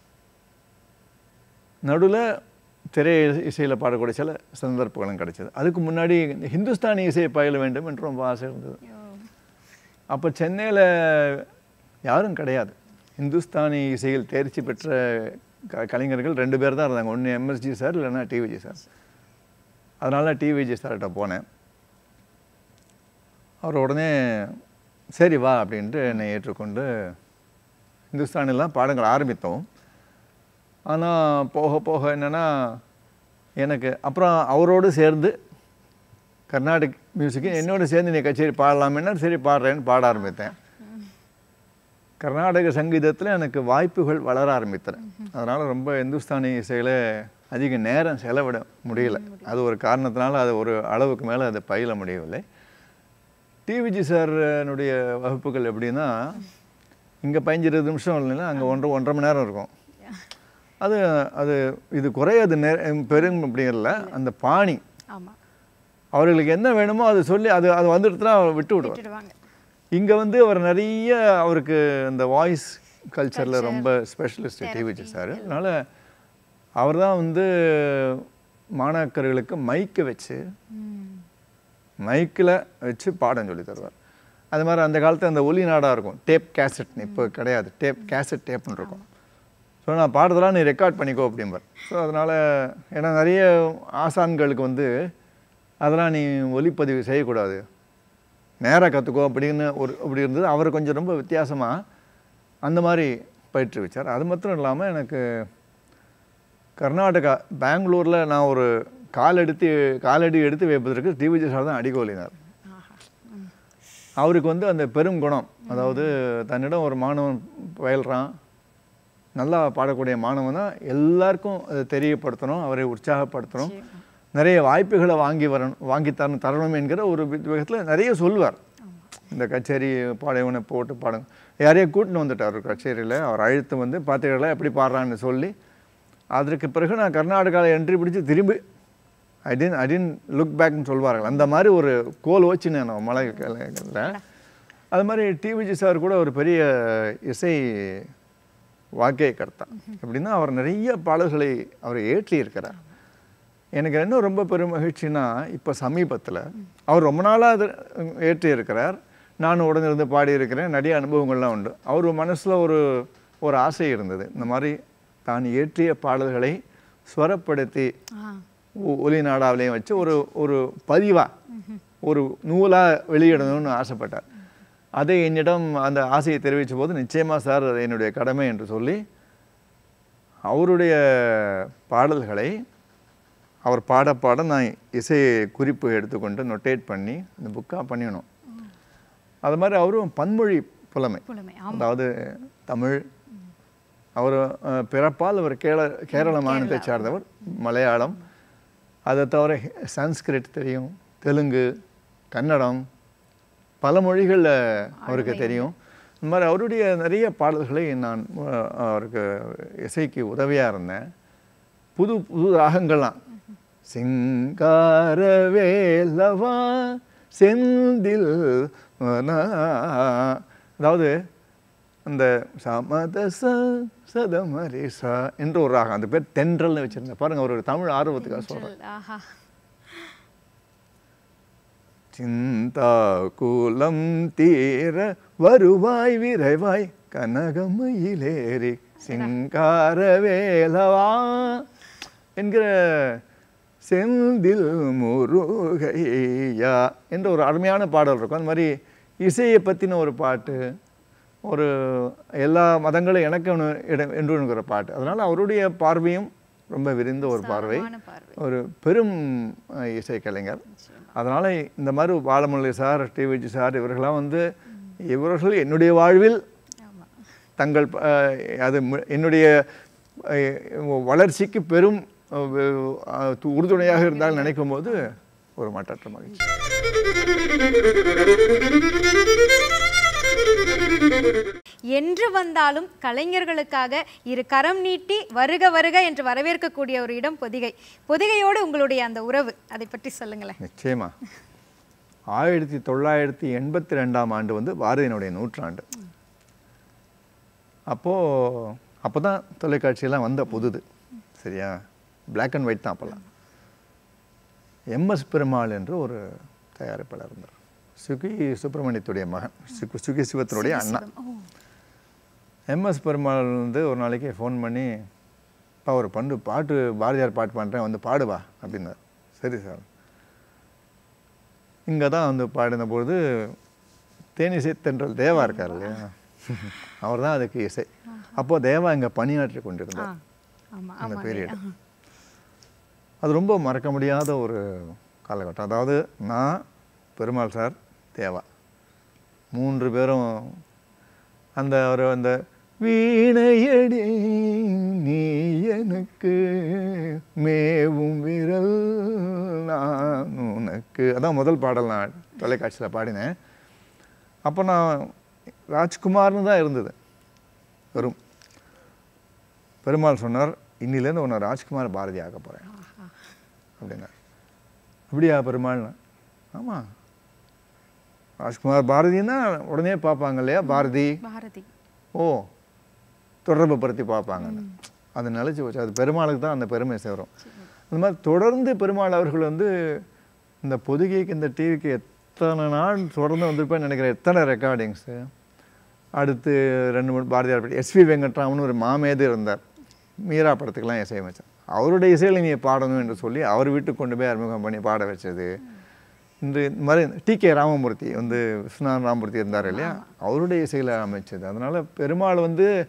நடுவில் திரை இசையில் பாடக்கூடிய சில சந்தர்ப்பங்களும் கிடைச்சது அதுக்கு முன்னாடி இந்த ஹிந்துஸ்தானி இசையை பயில வேண்டும் என்று ரொம்ப ஆசை இருந்தது ஐயோ. அப்போ சென்னையில் யாரும் கிடையாது இந்துஸ்தானி இசையில் தேர்ச்சி பெற்ற க கலைஞர்கள் ரெண்டு பேர் தான் இருந்தாங்க ஒன்று எம்எஸ்ஜி சார் இல்லைன்னா டிவிஜி சார் அதனால் டிவிஜி சார்கிட்ட போனேன் அவர் உடனே சரி வா அப்படின்ட்டு என்னை ஏற்றுக்கொண்டு இந்துஸ்தானிலாம் பாடங்கள் ஆரம்பித்தோம் ஆனால் போக போக என்னென்னா எனக்கு அப்புறம் அவரோடு சேர்ந்து கர்நாடிக் மியூசிக்கு என்னோட சேர்ந்து நீ கச்சேரி பாடலாமேன்னா சரி பாடுறேன்னு பாட ஆரம்பித்தேன் கர்நாடக சங்கீதத்தில் எனக்கு வாய்ப்புகள் வளர ஆரம்பித்தன அதனால் ரொம்ப இந்துஸ்தானி இசையில் அதிக நேரம் செலவிட முடியல அது ஒரு காரணத்தினால அது ஒரு அளவுக்கு மேலே அதை பயில முடியவில்லை டிவிஜி சார்னுடைய வகுப்புகள் எப்படின்னா இங்கே பதினஞ்சு இருபது நிமிஷம் இல்லைன்னா அங்கே ஒன்றரை ஒன்றரை மணி நேரம் இருக்கும் அது அது இது குறையாது நே பெரும் அப்படிங்கிறல அந்த பாணி ஆமா அவர்களுக்கு என்ன வேணுமோ அது சொல்லி அது அது வந்துடுத்துனா விட்டு விடுவார் விட்டுடுவாங்க இங்கே வந்து அவர் நிறைய அவருக்கு இந்த வாய்ஸ் கல்ச்சரில் ரொம்ப ஸ்பெஷலிஸ்ட் டிவிஜி சார் அதனால் அவர் தான் வந்து மாணாக்கர்களுக்கு மைக்கை வச்சு ம். மைக்கில் வச்சு பாடம் சொல்லி தருவார் அது மாதிரி அந்த காலத்தில் அந்த ஒலி நாடாக இருக்கும் டேப் கேசட்னு இப்போ கிடையாது டேப் கேசட் டேப்னு இருக்கும் ஸோ நான் பாடுறதெல்லாம் நீ ரெக்கார்ட் பண்ணிக்கோ அப்படிம்பார் ஸோ அதனால் ஏன்னா நிறைய ஆசான்களுக்கு வந்து அதெல்லாம் நீ ஒலிப்பதிவு செய்யக்கூடாது நேராக கற்றுக்கோ அப்படின்னு ஒரு அப்படி இருந்தது அவர் கொஞ்சம் ரொம்ப வித்தியாசமாக அந்த மாதிரி பயிற்றுவிச்சார் அது மாத்திரம் இல்லாமல் எனக்கு கர்நாடகா பெங்களூரில் நான் ஒரு கால் எடுத்து காலடி எடுத்து வைப்பதற்கு டிவிஜி சார் தான் அடிகோலினார் அவருக்கு வந்து அந்த பெரும் குணம் அதாவது தன்னிடம் ஒரு மாணவன் பயில்றான் நல்லா பாடக்கூடிய மாணவன் தான் எல்லாருக்கும் அதை தெரியப்படுத்தணும் அவரை உற்சாகப்படுத்தணும் நிறைய வாய்ப்புகளை வாங்கி வரணும் வாங்கி தரணும் தரணும் என்கிற ஒரு விதத்தில் நிறைய சொல்லுவார் இந்த கச்சேரி பாடவனை போட்டு பாடுங்க யாரையோ கூட்டின்னு வந்துட்டார் ஒரு கச்சேரியில் அவர் அழுத்து வந்து பார்த்தீங்களா எப்படி பாடுறான்னு சொல்லி அதற்கு பிறகு நான் கர்நாடகாவில் என்ட்ரி பிடிச்சி திரும்பி ஐடின் ஐடின் லுக் பேக்னு சொல்வார்கள் அந்த மாதிரி ஒரு கோல் வச்சு நான் மலை அது மாதிரி டிவிஜி சார் கூட ஒரு பெரிய இசை வாக்கிய கர்த்தா எப்படின்னா அவர் நிறைய பாடல்களை அவர் ஏற்றி இருக்கிறார் எனக்கு இன்னும் ரொம்ப பெரும் மகிழ்ச்சினா இப்போ சமீபத்தில் அவர் ரொம்ப நாளாக அது ஏற்றி இருக்கிறார் நானும் உடனிருந்து பாடியிருக்கிறேன் நிறைய அனுபவங்கள்லாம் உண்டு அவர் மனசில் ஒரு ஒரு ஆசை இருந்தது இந்த மாதிரி தான் இயற்றிய பாடல்களை ஸ்வரப்படுத்தி ஆ ஒ- ஒலி நாடாவிலையும் வச்சு ஒரு ஒரு பதிவாக ஒரு நூலாக வெளியிடணும்னு ஆசைப்பட்டார் அதை என்னிடம் அந்த ஆசையை தெரிவித்த போது நிச்சயமாக சார் அது என்னுடைய கடமை என்று சொல்லி அவருடைய பாடல்களை அவர் பாட பாட நான் இசை குறிப்பு எடுத்துக்கொண்டு நொட்டேட் பண்ணி அந்த புக்காக பண்ணிடணும் அது மாதிரி அவரும் பன்மொழி புலமை புலமை ஆமா அதாவது தமிழ் அவர் அஹ், பிறப்பால் அவர் கேரள கேரள மாநிலத்தை சார்ந்தவர் மலையாளம் அதை தவிர ஹி- சன்ஸ்கிரிட் தெரியும் தெலுங்கு கன்னடம் பல மொழிகளில் அவருக்கு தெரியும் இந்த மாதிரி அவருடைய நிறைய பாடல்களை நான் அஹ், அவருக்கு இசைக்கு உதவியாக இருந்தேன் புது புது ராகங்கள்லாம் சிங்காரவேலவா செந்தில் வனா. அதாவது அந்த சமதச சதமரிசா என்ற ஒரு ராகம் அந்த பேர் தென்றல்னு வச்சிருந்தேன் பாருங்க அவரோட தமிழ் ஆர்வத்துக்காக சொல்கிறேன் ஆஹா சிந்தாகுலம் தீர வருவாய் விரைவாய் கனகமயிலேறி சிங்காரவேலவா என்கிற செந்தில் முருகையா என்ற ஒரு அருமையான பாடல் இருக்கும் அந்த மாதிரி இசையை பற்றின ஒரு பாட்டு ஒரு எல்லா மதங்களும் எனக்கு ஒன்று இடம் என்றுங்கிற பாட்டு அதனால் அவருடைய பார்வையும் ரொம்ப விரிந்த ஒரு பார்வை சாரமான பார்வை ஒரு பெரும் அஹ், இசைக்கலைஞர் அதனால் இந்த மாதிரி பாலமுரளி சார் டிவிஜி சார் இவர்களாம் வந்து இவர்கள் என்னுடைய வாழ்வில் ஆமா தங்கள் ப- அஹ், அது மு- என்னுடைய அஹ், வளர்ச்சிக்கு பெரும் அஹ், வு- அஹ், து- உறுதுணையாக இருந்தால் நினைக்கும் போது ஒரு மட்டற்ற மகிழ்ச்சி என்று வந்தாலும் கலைஞர்களுக்காக இரு கரம் நீட்டி வருக வருக என்று வரவேற்கக்கூடிய ஒரு இடம் பொதிகை பொதிகையோடு உங்களுடைய அந்த உறவு அதை பற்றி சொல்லுங்களேன் நிச்சயமா ஆயிரத்தி தொள்ளாயிரத்தி எண்பத்தி ரெண்டாம் ஆண்டு வந்து பாரதியினுடைய நூற்றாண்டு அப்போது அப்போ தான் தொலைக்காட்சியெல்லாம் வந்த புதுது சரியா Black அண்ட் ஒயிட் தான் அப்போல்லாம் எம்எஸ் பெருமாள் என்று ஒரு தயாரிப்பாளர் இருந்தார் சுகி சுப்பிரமணியத்துடைய மகன் சுகி சுகி சிவத்தினுடைய அண்ணா ஓ எம்எஸ் பெருமாள் வந்து ஒரு நாளைக்கு ஃபோன் பண்ணி அப்பா ஒரு பண்டு பாட்டு பாரதியார் பாட்டு பண்ணுறேன் வந்து பாடுவா அப்படின்னார் சரி சார் இங்கே தான் வந்து பாடின பொழுது தேனிசை தென்றல் தேவா இருக்கார் இல்லையா அவர் தான் அதுக்கு இசை அப்போது தேவா இங்கே பணியாற்றி ஆ கொண்டிருந்தார் ஆமா அந்த ஆமா period. அது ரொம்ப மறக்க முடியாத ஒரு காலகட்டம் அதாவது நான் பெருமாள் சார் தேவா மூன்று பேரும் அந்த ஒரு அந்த வீணையடி நீ எனக்கு மேவும் விரல் நான் உனக்கு அதான் முதல் பாடல் நான் தொலைக்காட்சியில் பாடினேன் அப்போ நான் ராஜ்குமார்னு தான் இருந்தது வெறும் பெருமாள் சொன்னார் இன்னிலேருந்து உன்னை ராஜ்குமார் பாரதி ஆக்க போகிறேன் அப்படின்னார் அப்படியா பெருமாள்னா ஆமாம் ராஜ்குமார் பாரதின்னா உடனே பார்ப்பாங்க இல்லையா பாரதி பாரதி ஓ தொடர்பை படுத்தி பார்ப்பாங்க அது நிலச்சி போச்சு அது பெருமாளுக்கு தான் அந்த பெருமை சேரும் அந்த மாதிரி தொடர்ந்து பெருமாள் அவர்கள் வந்து இந்த பொதுகைக்கு இந்த டிவிக்கு எத்தனை நாள் தொடர்ந்து வந்திருப்பேன்னு நினைக்கிறேன் எத்தனை ரெக்கார்டிங்ஸு அடுத்து ரெண்டு மூணு பாரதியார் படி எஸ்வி வெங்கட்ராமன் ஒரு மாமேது இருந்தார் மீரா படத்துக்கெல்லாம் இசையமைச்சார் அவருடைய இசையில் நீ பாடணும் என்று சொல்லி அவர் வீட்டுக்கு கொண்டு போய் அறிமுகம் பண்ணி பாட வச்சது இந்த இந்த மாதிரி டி கே ராமமூர்த்தி வந்து விஸ்வநாத ராமமூர்த்தி இருந்தார் இல்லையா அவருடைய இசையில் அமைச்சது அதனால் பெருமாள் வந்து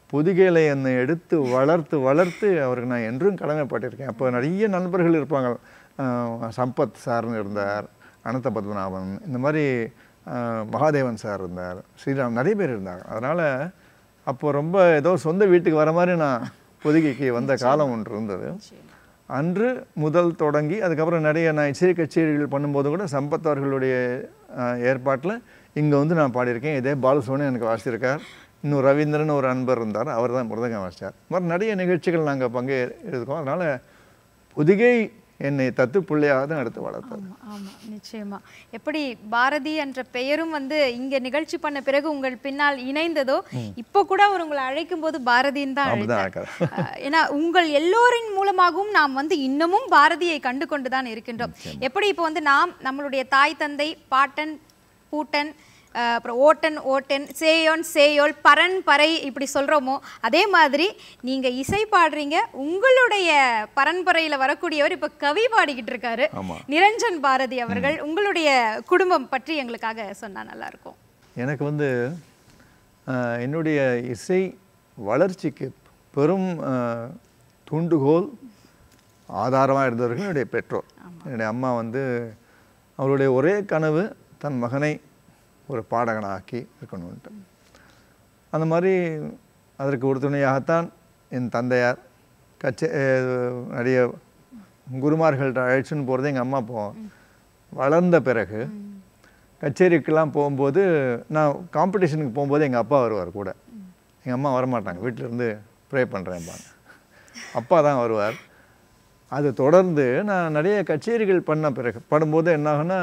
பொதிகையில் என்னை எடுத்து வளர்த்து வளர்த்து அவருக்கு நான் என்றும் கடமைப்பட்டிருக்கேன் அப்போ நிறைய நண்பர்கள் இருப்பாங்க அஹ் சம்பத் சார்னு இருந்தார் அனந்த பத்மநாபன் இந்த மாதிரி அஹ் மகாதேவன் சார் இருந்தார் ஸ்ரீராம் நிறைய பேர் இருந்தாங்க அதனால் அப்போ ரொம்ப ஏதோ சொந்த வீட்டுக்கு வர மாதிரி நான் பொதிகைக்கு வந்த காலம் ஒன்று இருந்தது அன்று முதல் தொடங்கி அதுக்கப்புறம் நிறைய நான் இசை கச்சேரிகள் பண்ணும்போது கூட சம்பத் அவர்களுடைய ஏற்பாட்டில் இங்கே வந்து நான் பாடியிருக்கேன் இதே பாலசுவனன் எனக்கு வாசிச்சிருக்கார் இன்னும் ரவீந்திரன் ஒரு அன்பர் இருந்தார் அவர் தான் மிருதங்கம் வாசித்தார் இந்த மாதிரி நிறைய நிகழ்ச்சிகள் நாங்கள் பங்கே இருக்கோம் அதனால் பொதிகை என்னை தத்து பிள்ளையாக தான் எடுத்து வளர்த்தது ஆமா ஆமா நிச்சயமா எப்படி பாரதி என்ற பெயரும் வந்து இங்க நிகழ்ச்சி பண்ண பிறகு உங்கள் பின்னால் இணைந்ததோ இப்போ கூட அவர் உங்களை அழைக்கும் போது பாரதின்னு தான் அப்படிதான் அழைத்தார் ஆக்கிறார். அஹ், ஏன்னா உங்கள் எல்லோரின் மூலமாகவும் நாம் வந்து இன்னமும் பாரதியை கண்டு கொண்டு தான் இருக்கின்றோம் எப்படி இப்போ வந்து நாம் நம்மளுடைய தாய் தந்தை பாட்டன் பூட்டன் அஹ், அப்புறம் ஓட்டன் ஓட்டன் சேயோன் சேயோல் பரன் பறை இப்படி சொல்றோமோ அதே மாதிரி நீங்க இசை பாடுறீங்க உங்களுடைய பரம்பரையில வரக்கூடியவர் இப்ப கவி பாடிக்கிட்டு இருக்காரு ஆமா. நிரஞ்சன் பாரதி அவர்கள் உங்களுடைய குடும்பம் பற்றி எங்களுக்காக சொன்னா நல்லா இருக்கும் எனக்கு வந்து ஆஹ், என்னுடைய இசை வளர்ச்சிக்கு பெரும் ஆஹ், தூண்டுகோல் ஆதாரமாக இருந்தவர்கள் என்னுடைய பெற்றோர் என்னுடைய அம்மா வந்து அவருடைய ஒரே கனவு தன் மகனை ஒரு பாடகனாக்கி இருக்கணும்ன்ட்டு அந்த மாதிரி அதற்கு உறுதுணையாகத்தான் என் தந்தையார் கச்சே அஹ், நிறைய குருமார்கள்ட்ட அழைச்சின்னு போகிறது எங்கள் அம்மா போவோம் வளர்ந்த பிறகு கச்சேரிக்கெல்லாம் போகும்போது நான் காம்படிஷனுக்கு போகும்போது எங்கள் அப்பா வருவார் கூட எங்கள் அம்மா வரமாட்டாங்க வீட்டில் இருந்து ப்ரே பண்ணுறேன்பாங்க அப்பா தான் வருவார் அது தொடர்ந்து நான் நிறைய கச்சேரிகள் பண்ண பிறகு பண்ணும்போது என்ன ஆகும்னா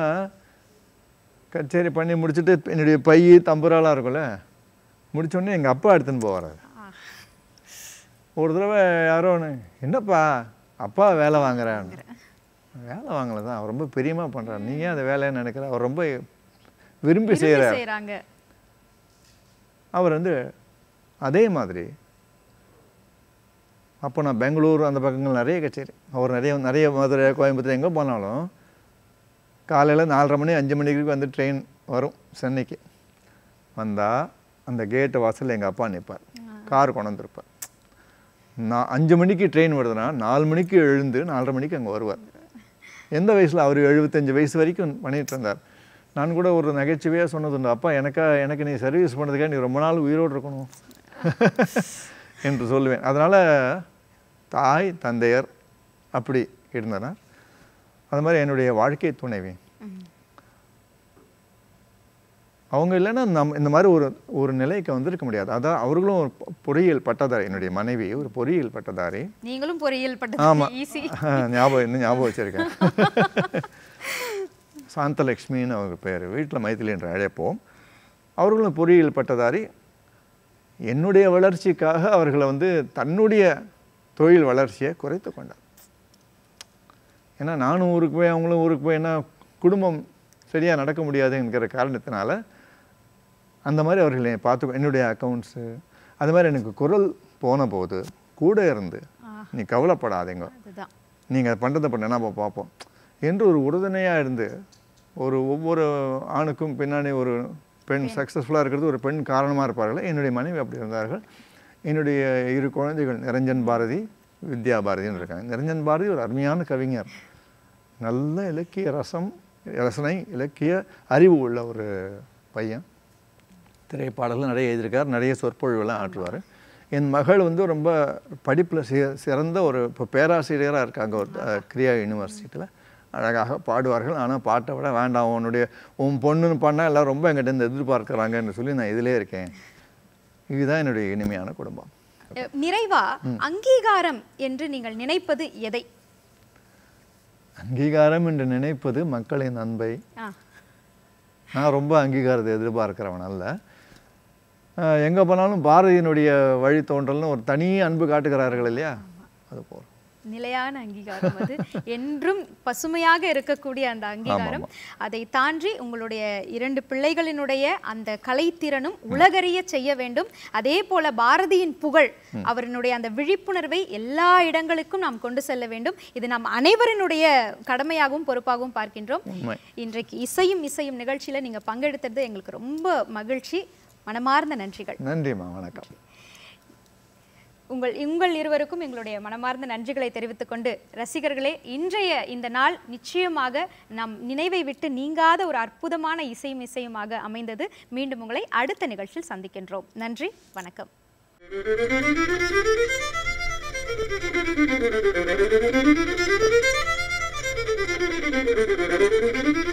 கச்சேரி பண்ணி முடிச்சுட்டு என்னுடைய பை தம்புராலாம் இருக்கும்ல முடிச்ச உடனே எங்கள் அப்பா எடுத்துன்னு போவார் ஒரு தடவை யாரோ ஒன்று என்னப்பா அப்பா வேலை வாங்குறேன் வேலை வாங்கலை தான் அவர் ரொம்ப பிரியமாக பண்ணுறாரு நீ ஏன் அந்த வேலையை நினைக்கிற அவர் ரொம்ப விரும்பி செய்கிறார் செய்யறாங்க அவர் வந்து அதே மாதிரி அப்போ நான் பெங்களூர் அந்த பக்கங்கள் நிறைய கச்சேரி அவர் நிறைய நிறைய மதுரை கோயம்புத்தூர் எங்கே போனாலும் காலையில் நாலரை மணி அஞ்சு மணிக்கு வந்து ட்ரெயின் வரும் சென்னைக்கு வந்தால் அந்த கேட்டு வாசலில் எங்கள் அப்பா நிற்பார் கார் கொண்டு வந்திருப்பார் நான் அஞ்சு மணிக்கு ட்ரெயின் வருதுன்னா நாலு மணிக்கு எழுந்து நாலரை மணிக்கு அங்கே வருவார் எந்த வயசில் அவர் எழுபத்தஞ்சு வயசு வரைக்கும் பண்ணிட்டு இருந்தார் நான் கூட ஒரு நகைச்சுவையாக சொன்னதுண்டு அப்பா எனக்கா எனக்கு நீ சர்வீஸ் பண்ணதுக்காக நீ ரொம்ப நாள் உயிரோடு இருக்கணும் என்று சொல்லுவேன் அதனால் தாய் தந்தையர் அப்படி இருந்தனர் அது மாதிரி என்னுடைய வாழ்க்கை துணைவி அவங்க இல்லைன்னா நம் இந்த மாதிரி ஒரு ஒரு நிலைக்கு வந்திருக்க முடியாது அதான் அவர்களும் ஒரு பொ- பொறியியல் பட்டதாரி என்னுடைய மனைவி ஒரு பொறியியல் பட்டதாரி நீங்களும் பொறியியல் ஆமா. பட்டது ஈஸி ஞாபகம் இன்னும் ஞாபகம் வச்சிருக்கேன் சாந்தலக்ஷ்மின்னு அவங்க பேர் வீட்டில் மைதிலி என்று அழைப்போம் அவர்களும் பொறியியல் பட்டதாரி என்னுடைய வளர்ச்சிக்காக அவர்களை வந்து தன்னுடைய தொழில் வளர்ச்சியை குறைத்து கொண்டார் ஏன்னா நானும் ஊருக்கு போய் அவங்களும் ஊருக்கு போய் என்ன குடும்பம் சரியாக நடக்க முடியாது என்கிற காரணத்தினால அந்த மாதிரி அவர்களை பார்த்து என்னுடைய அக்கௌண்ட்ஸு அது மாதிரி எனக்கு குரல் போன போது கூட இருந்து நீ கவலைப்படாதீங்க அதுதான் நீங்கள் பண்ணுறதை பண்ண நம்ம பார்ப்போம் என்று ஒரு உறுதுணையாக இருந்து ஒரு ஒவ்வொரு ஆணுக்கும் பின்னாடி ஒரு பெண் சக்ஸஸ்ஃபுல்லாக இருக்கிறது ஒரு பெண் காரணமாக இருப்பார்கள் என்னுடைய மனைவி அப்படி இருந்தார்கள் என்னுடைய இரு குழந்தைகள் நிரஞ்சன் பாரதி வித்யா பாரதின்னு இருக்காங்க நிரஞ்சன் பாரதி ஒரு அருமையான கவிஞர் நல்ல இலக்கிய ரசம் ரசனை இலக்கிய அறிவு உள்ள ஒரு பையன் திரைப்பாடல்கள் நிறைய எழுதியிருக்கார் நிறைய சொற்பொழிவெல்லாம் ஆற்றுவார் என் மகள் வந்து ரொம்ப படிப்பில் சி சிறந்த ஒரு இப்போ பேராசிரியராக இருக்காங்க ஒரு அஹ், கிரியா யூனிவர்சிட்டியில் அழகாக பாடுவார்கள் ஆனால் பாட்டை விட வேண்டாம் உன்னுடைய உன் பொண்ணுன்னு பாடினா எல்லாம் ரொம்ப எங்கிட்ட இருந்து எதிர்பார்க்குறாங்கன்னு சொல்லி நான் இதிலே இருக்கேன் இதுதான் என்னுடைய இனிமையான குடும்பம் அஹ், நிறைவா அங்கீகாரம் என்று நீங்கள் நினைப்பது எதை அங்கீகாரம் என்று நினைப்பது மக்களின் அன்பை ஆ, நான் ரொம்ப அங்கீகாரத்தை எதிர்பார்க்கிறவன் அல்ல அஹ், எங்க போனாலும் பாரதியினுடைய வழித்தோன்றல்னு ஒரு தனி அன்பு காட்டுகிறார்கள் இல்லையா அது போதும் நிலையான அங்கீகாரம் அது என்றும் பசுமையாக இருக்கக்கூடிய அந்த அங்கீகாரம் அதை தாண்டி உங்களுடைய இரண்டு பிள்ளைகளினுடைய அந்த கலைத்திறனும் உலகறிய செய்ய வேண்டும் அதே போல பாரதியின் புகழ் அவரினுடைய அந்த விழிப்புணர்வை எல்லா இடங்களுக்கும் நாம் கொண்டு செல்ல வேண்டும் இது நாம் அனைவரினுடைய கடமையாகவும் பொறுப்பாகவும் பார்க்கின்றோம் உண்மை இன்றைக்கு இசையும் இசையும் நிகழ்ச்சியில நீங்க பங்கெடுத்தது எங்களுக்கு ரொம்ப மகிழ்ச்சி மனமார்ந்த நன்றிகள் நன்றிம்மா வணக்கம் உங்கள் உங்கள் இருவருக்கும் எங்களுடைய மனமார்ந்த நன்றிகளை தெரிவித்துக் கொண்டு ரசிகர்களே இன்றைய இந்த நாள் நிச்சயமாக நம் நினைவை விட்டு நீங்காத ஒரு அற்புதமான இசையும் இசையுமாக அமைந்தது மீண்டும் உங்களை அடுத்த நிகழ்ச்சியில் சந்திக்கின்றோம் நன்றி வணக்கம் Thank you.